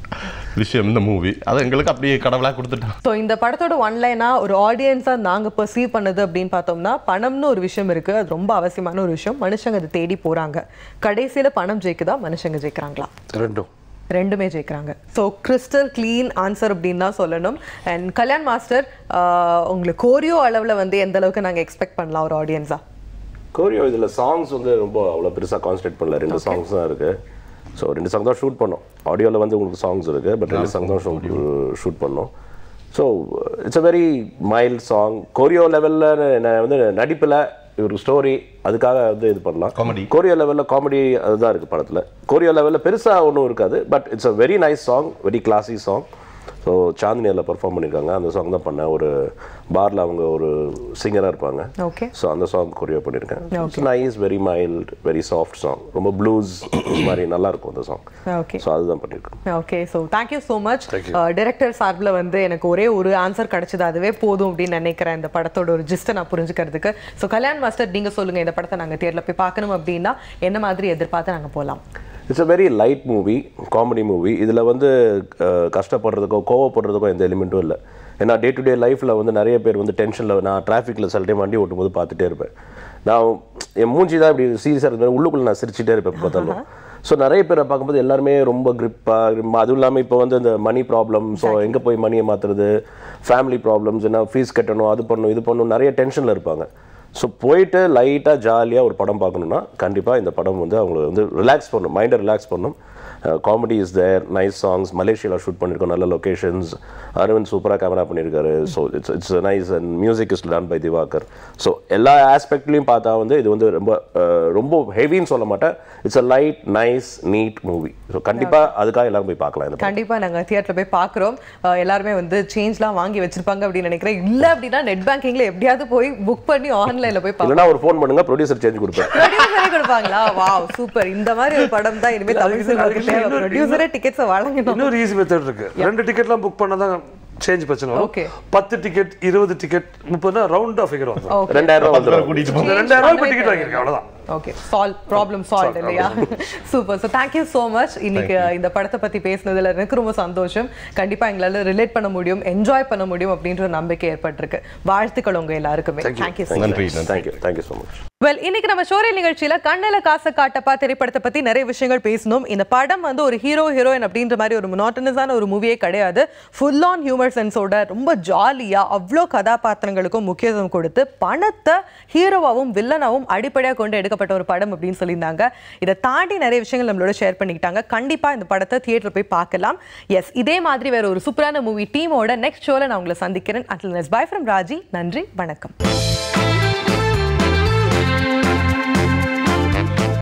விஷயம் இந்த மூவி அது எங்களுக்கு அப்படியே கடவுளாக கொடுத்துட்டான் ஸோ இந்த படத்தோட ஒன்லைனா ஒரு ஆடியன்ஸாக நாங்கள் பர்சீவ் பண்ணது அப்படின்னு பார்த்தோம்னா பணம்னு ஒரு விஷயம் இருக்கு அது ரொம்ப அவசியமான ஒரு விஷயம் மனுஷங்க அதை தேடி போறாங்க கடைசியில பணம் ஜெயிக்குதா மனுஷங்க ஜெயிக்கிறாங்களா ரெண்டும் ரெண்டுமே ஜெயிக்கிறாங்க ஸோ கிறிஸ்டல் க்ளீன் ஆன்சர் அப்படின்னு தான் சொல்லணும் அண்ட் கல்யாண் மாஸ்டர் உங்களுக்கு கோரியோ அளவில் வந்து எந்த அளவுக்கு நாங்கள் எக்ஸ்பெக்ட் பண்ணலாம் ஒரு ஆடியன்ஸாக கோரியோ இதில் சாங்ஸ் வந்து ரொம்ப அவ்வளோ பெருசாக கான்சன்ட்ரேட் பண்ணல ரெண்டு சாங்ஸ் தான் இருக்குது ஸோ ரெண்டு சாங் தான் ஷூட் பண்ணோம் ஆடியோவில் வந்து உங்களுக்கு சாங்ஸ் இருக்குது பட் ரெண்டு சாங் தான் ஷூட் பண்ணோம் so it's a very mild song choreo லெவலில் நான் வந்து நடிப்பில் ஒரு ஸ்டோரி அதுக்காக வந்து இது பண்ணலாம் Comedy. கோரியோ லெவலில் காமெடி அதுதான் இருக்குது படத்தில் கோரியோ லெவலில் பெருசாக ஒன்றும் இருக்காது but it's a very nice song very classy song so Chandini அதில் பர்ஃபார்ம் பண்ணியிருக்காங்க அந்த சாங் தான் பண்ணேன் ஒரு பாரில் அவங்க ஒரு சிங்கராக இருப்பாங்க ஓகே ஸோ அந்த சாங் கொரியோ பண்ணியிருக்கேன் it's nice very mild very soft song ரொம்ப ப்ளூஸ் மாதிரி நல்லா இருக்கும் அந்த சாங் ஓகே ஸோ அதுதான் பண்ணியிருக்கேன் okay so thank you so much director சார்பில் வந்து எனக்கு ஒரே ஒரு ஆன்சர் கிடைச்சது அதுவே போதும் அப்படின்னு நினைக்கிறேன் இந்த படத்தோட ஒரு ஜிஸ்ட்டை நான் புரிஞ்சுக்கிறதுக்கு ஸோ கல்யாண் மாஸ்டர் நீங்கள் சொல்லுங்கள் இந்த படத்தை நாங்கள் தேர்ல போய் பார்க்கணும் அப்படின்னா என்ன மாதிரி எதிர்பார்த்து நாங்கள் போகலாம் it's a very light movie comedy movie இதில் வந்து அஹ், கஷ்டப்படுறதுக்கோ கோவப்படுறதுக்கோ எந்த எலிமெண்ட்டும் இல்லை ஏன்னா டே டு டே லைஃப்பில் வந்து நிறைய பேர் வந்து டென்ஷனில் நான் டிராஃபிக்கில் சில டைம் வண்டி ஓட்டும்போது பார்த்துட்டே இருப்பேன் நான் என் மூஞ்சி தான் இப்படி சீரியஸாக இருந்தேன் உள்ளுக்குள்ள நான் சிரிச்சிட்டே இருப்பேன் எப்ப பார்த்தாலும் ஸோ நிறைய பேரை பார்க்கும்போது எல்லாருமே ரொம்ப கிரிப்பாக அதுவும் இல்லாமல் இப்போ வந்து இந்த மணி ப்ராப்ளம் ஸோ எங்கே போய் மணியை மாற்றுறது ஃபேமிலி ப்ராப்ளம்ஸ் என்ன ஃபீஸ் கட்டணும் அது பண்ணணும் இது பண்ணணும் நிறைய டென்ஷனில் இருப்பாங்க ஸோ போயிட்டு லைட்டாக ஜாலியாக ஒரு படம் பார்க்கணுன்னா கண்டிப்பாக இந்த படம் வந்து அவங்களை வந்து ரிலாக்ஸ் பண்ணும் மைண்டை ரிலாக்ஸ் பண்ணும் comedy is there nice songs மலேசியாவில் ஷூட் பண்ணியிருக்கோம் நல்ல லொகேஷன்ஸ் அரவிந்த் சூப்பராக கேமரா பண்ணியிருக்காரு so it's it's nice and music is done by Diwakar so எல்லா ஆஸ்பெக்ட்லையும் பார்த்தா வந்து இது வந்து ரொம்ப அஹ், ரொம்ப ஹெவின்னு சொல்ல மாட்டேன் it's a light nice neat movie so கண்டிப்பாக அதுக்காக எல்லாரும் போய் பார்க்கலாம் இந்த படம். கண்டிப்பா நாங்க தியேட்டர்ல போய் பார்க்குறோம் எல்லாருமே வந்து சேஞ்ச்லாம் வாங்கி வச்சிருப்பாங்க அப்படின்னு நினைக்கிறேன் இல்ல அப்படின்னா நெட் பேங்கிங்ல எப்படியாவது போய் புக் பண்ணி ஆன்லைன்ல போய் பார்க்கலாம் இல்லைன்னா ஒரு ஃபோன் பண்ணுங்க ப்ரொடியூசர் சேஞ்ச் கொடுப்பேன் ப்ரொடியூசரே கொடுப்பாங்களா வாவ் சூப்பர் இந்த மாதிரி ஒரு படம் தான் இனிமே தமிழ் சினிமாவுக்கு தேவை இன்னொரு- ப்ரொடியூசரே டிக்கெட்ஸை வழங்கணும் இன்னொரு ஈஸி மெத்தட் இருக்கு ரெண்டு டிக்கெட்லாம் புக் பண்ணா தான் சேஞ்ச் பிரச்சனை வரும் Okay. பத்து டிக்கெட் இருபது டிக்கெட் முப்பதுனா ரவுண்டா ஃபிகர் வந்துடும் ஓகே ரெண்டாயிரம் ரூபா வந்துடும் கூட்டிட்டு இந்த ரெண்டாயிரம் ரூபாய் இப்போ டிக்கெட் வாங்கியிருக்கேன் அவ்வளவுதான் ஓகே சால்வ் ப்ராப்ளம் சால்வ் இல்லையா super so thank you so much இன்னைக்கு இந்த படத்தை பத்தி பேசுனதுல எனக்கு ரொம்ப சந்தோஷம் கண்டிப்பா எங்களால ரிலேட் பண்ண முடியும் என்ஜாய் பண்ண முடியும் அப்படின்ற ஒரு நம்பிக்கை ஏற்பட்டிருக்கு வாழ்த்துக்கள் உங்க எல்லாருக்குமே தேங்க்யூ ஸோ நன்றி நன்றி thank you thank you so much well இன்னைக்கு நம்ம ஷோரே நிகழ்ச்சியில கண்ணில காசை காட்டப்பா திரைப்படத்தை பத்தி நிறைய விஷயங்கள் பேசணும் இந்த படம் வந்து ஒரு ஹீரோ ஹீரோயின் அப்படின்ற மாதிரி ஒரு மொனாட்டனஸான ஒரு மூவியே கிடையாது ஃபுல் ஆன் ஹியூமர் சென்ஸோட ரொம்ப ஜாலியா அவ்வளோ கதாபாத்திரங்களுக்கும் முக்கியத்துவம் கொடுத்து பணத்தை ஹீரோவாவும் வில்லனாவும் அடிப்படையாக கொண்டு எடுக்கப்பட்ட ஒரு படம் அப்படின்னு சொல்லியிருந்தாங்க இதை தாண்டி நிறைய விஷயங்கள் நம்மளோட ஷேர் பண்ணிக்கிட்டாங்க கண்டிப்பா இந்த படத்தை தியேட்டர் போய் பார்க்கலாம் எஸ் இதே மாதிரி வேற ஒரு சூப்பரான மூவி டீமோட நெக்ஸ்ட் ஷோல நான் உங்களை சந்திக்கிறேன் அட்லஸ் பை ஃப்ரம் ராஜி நன்றி வணக்கம்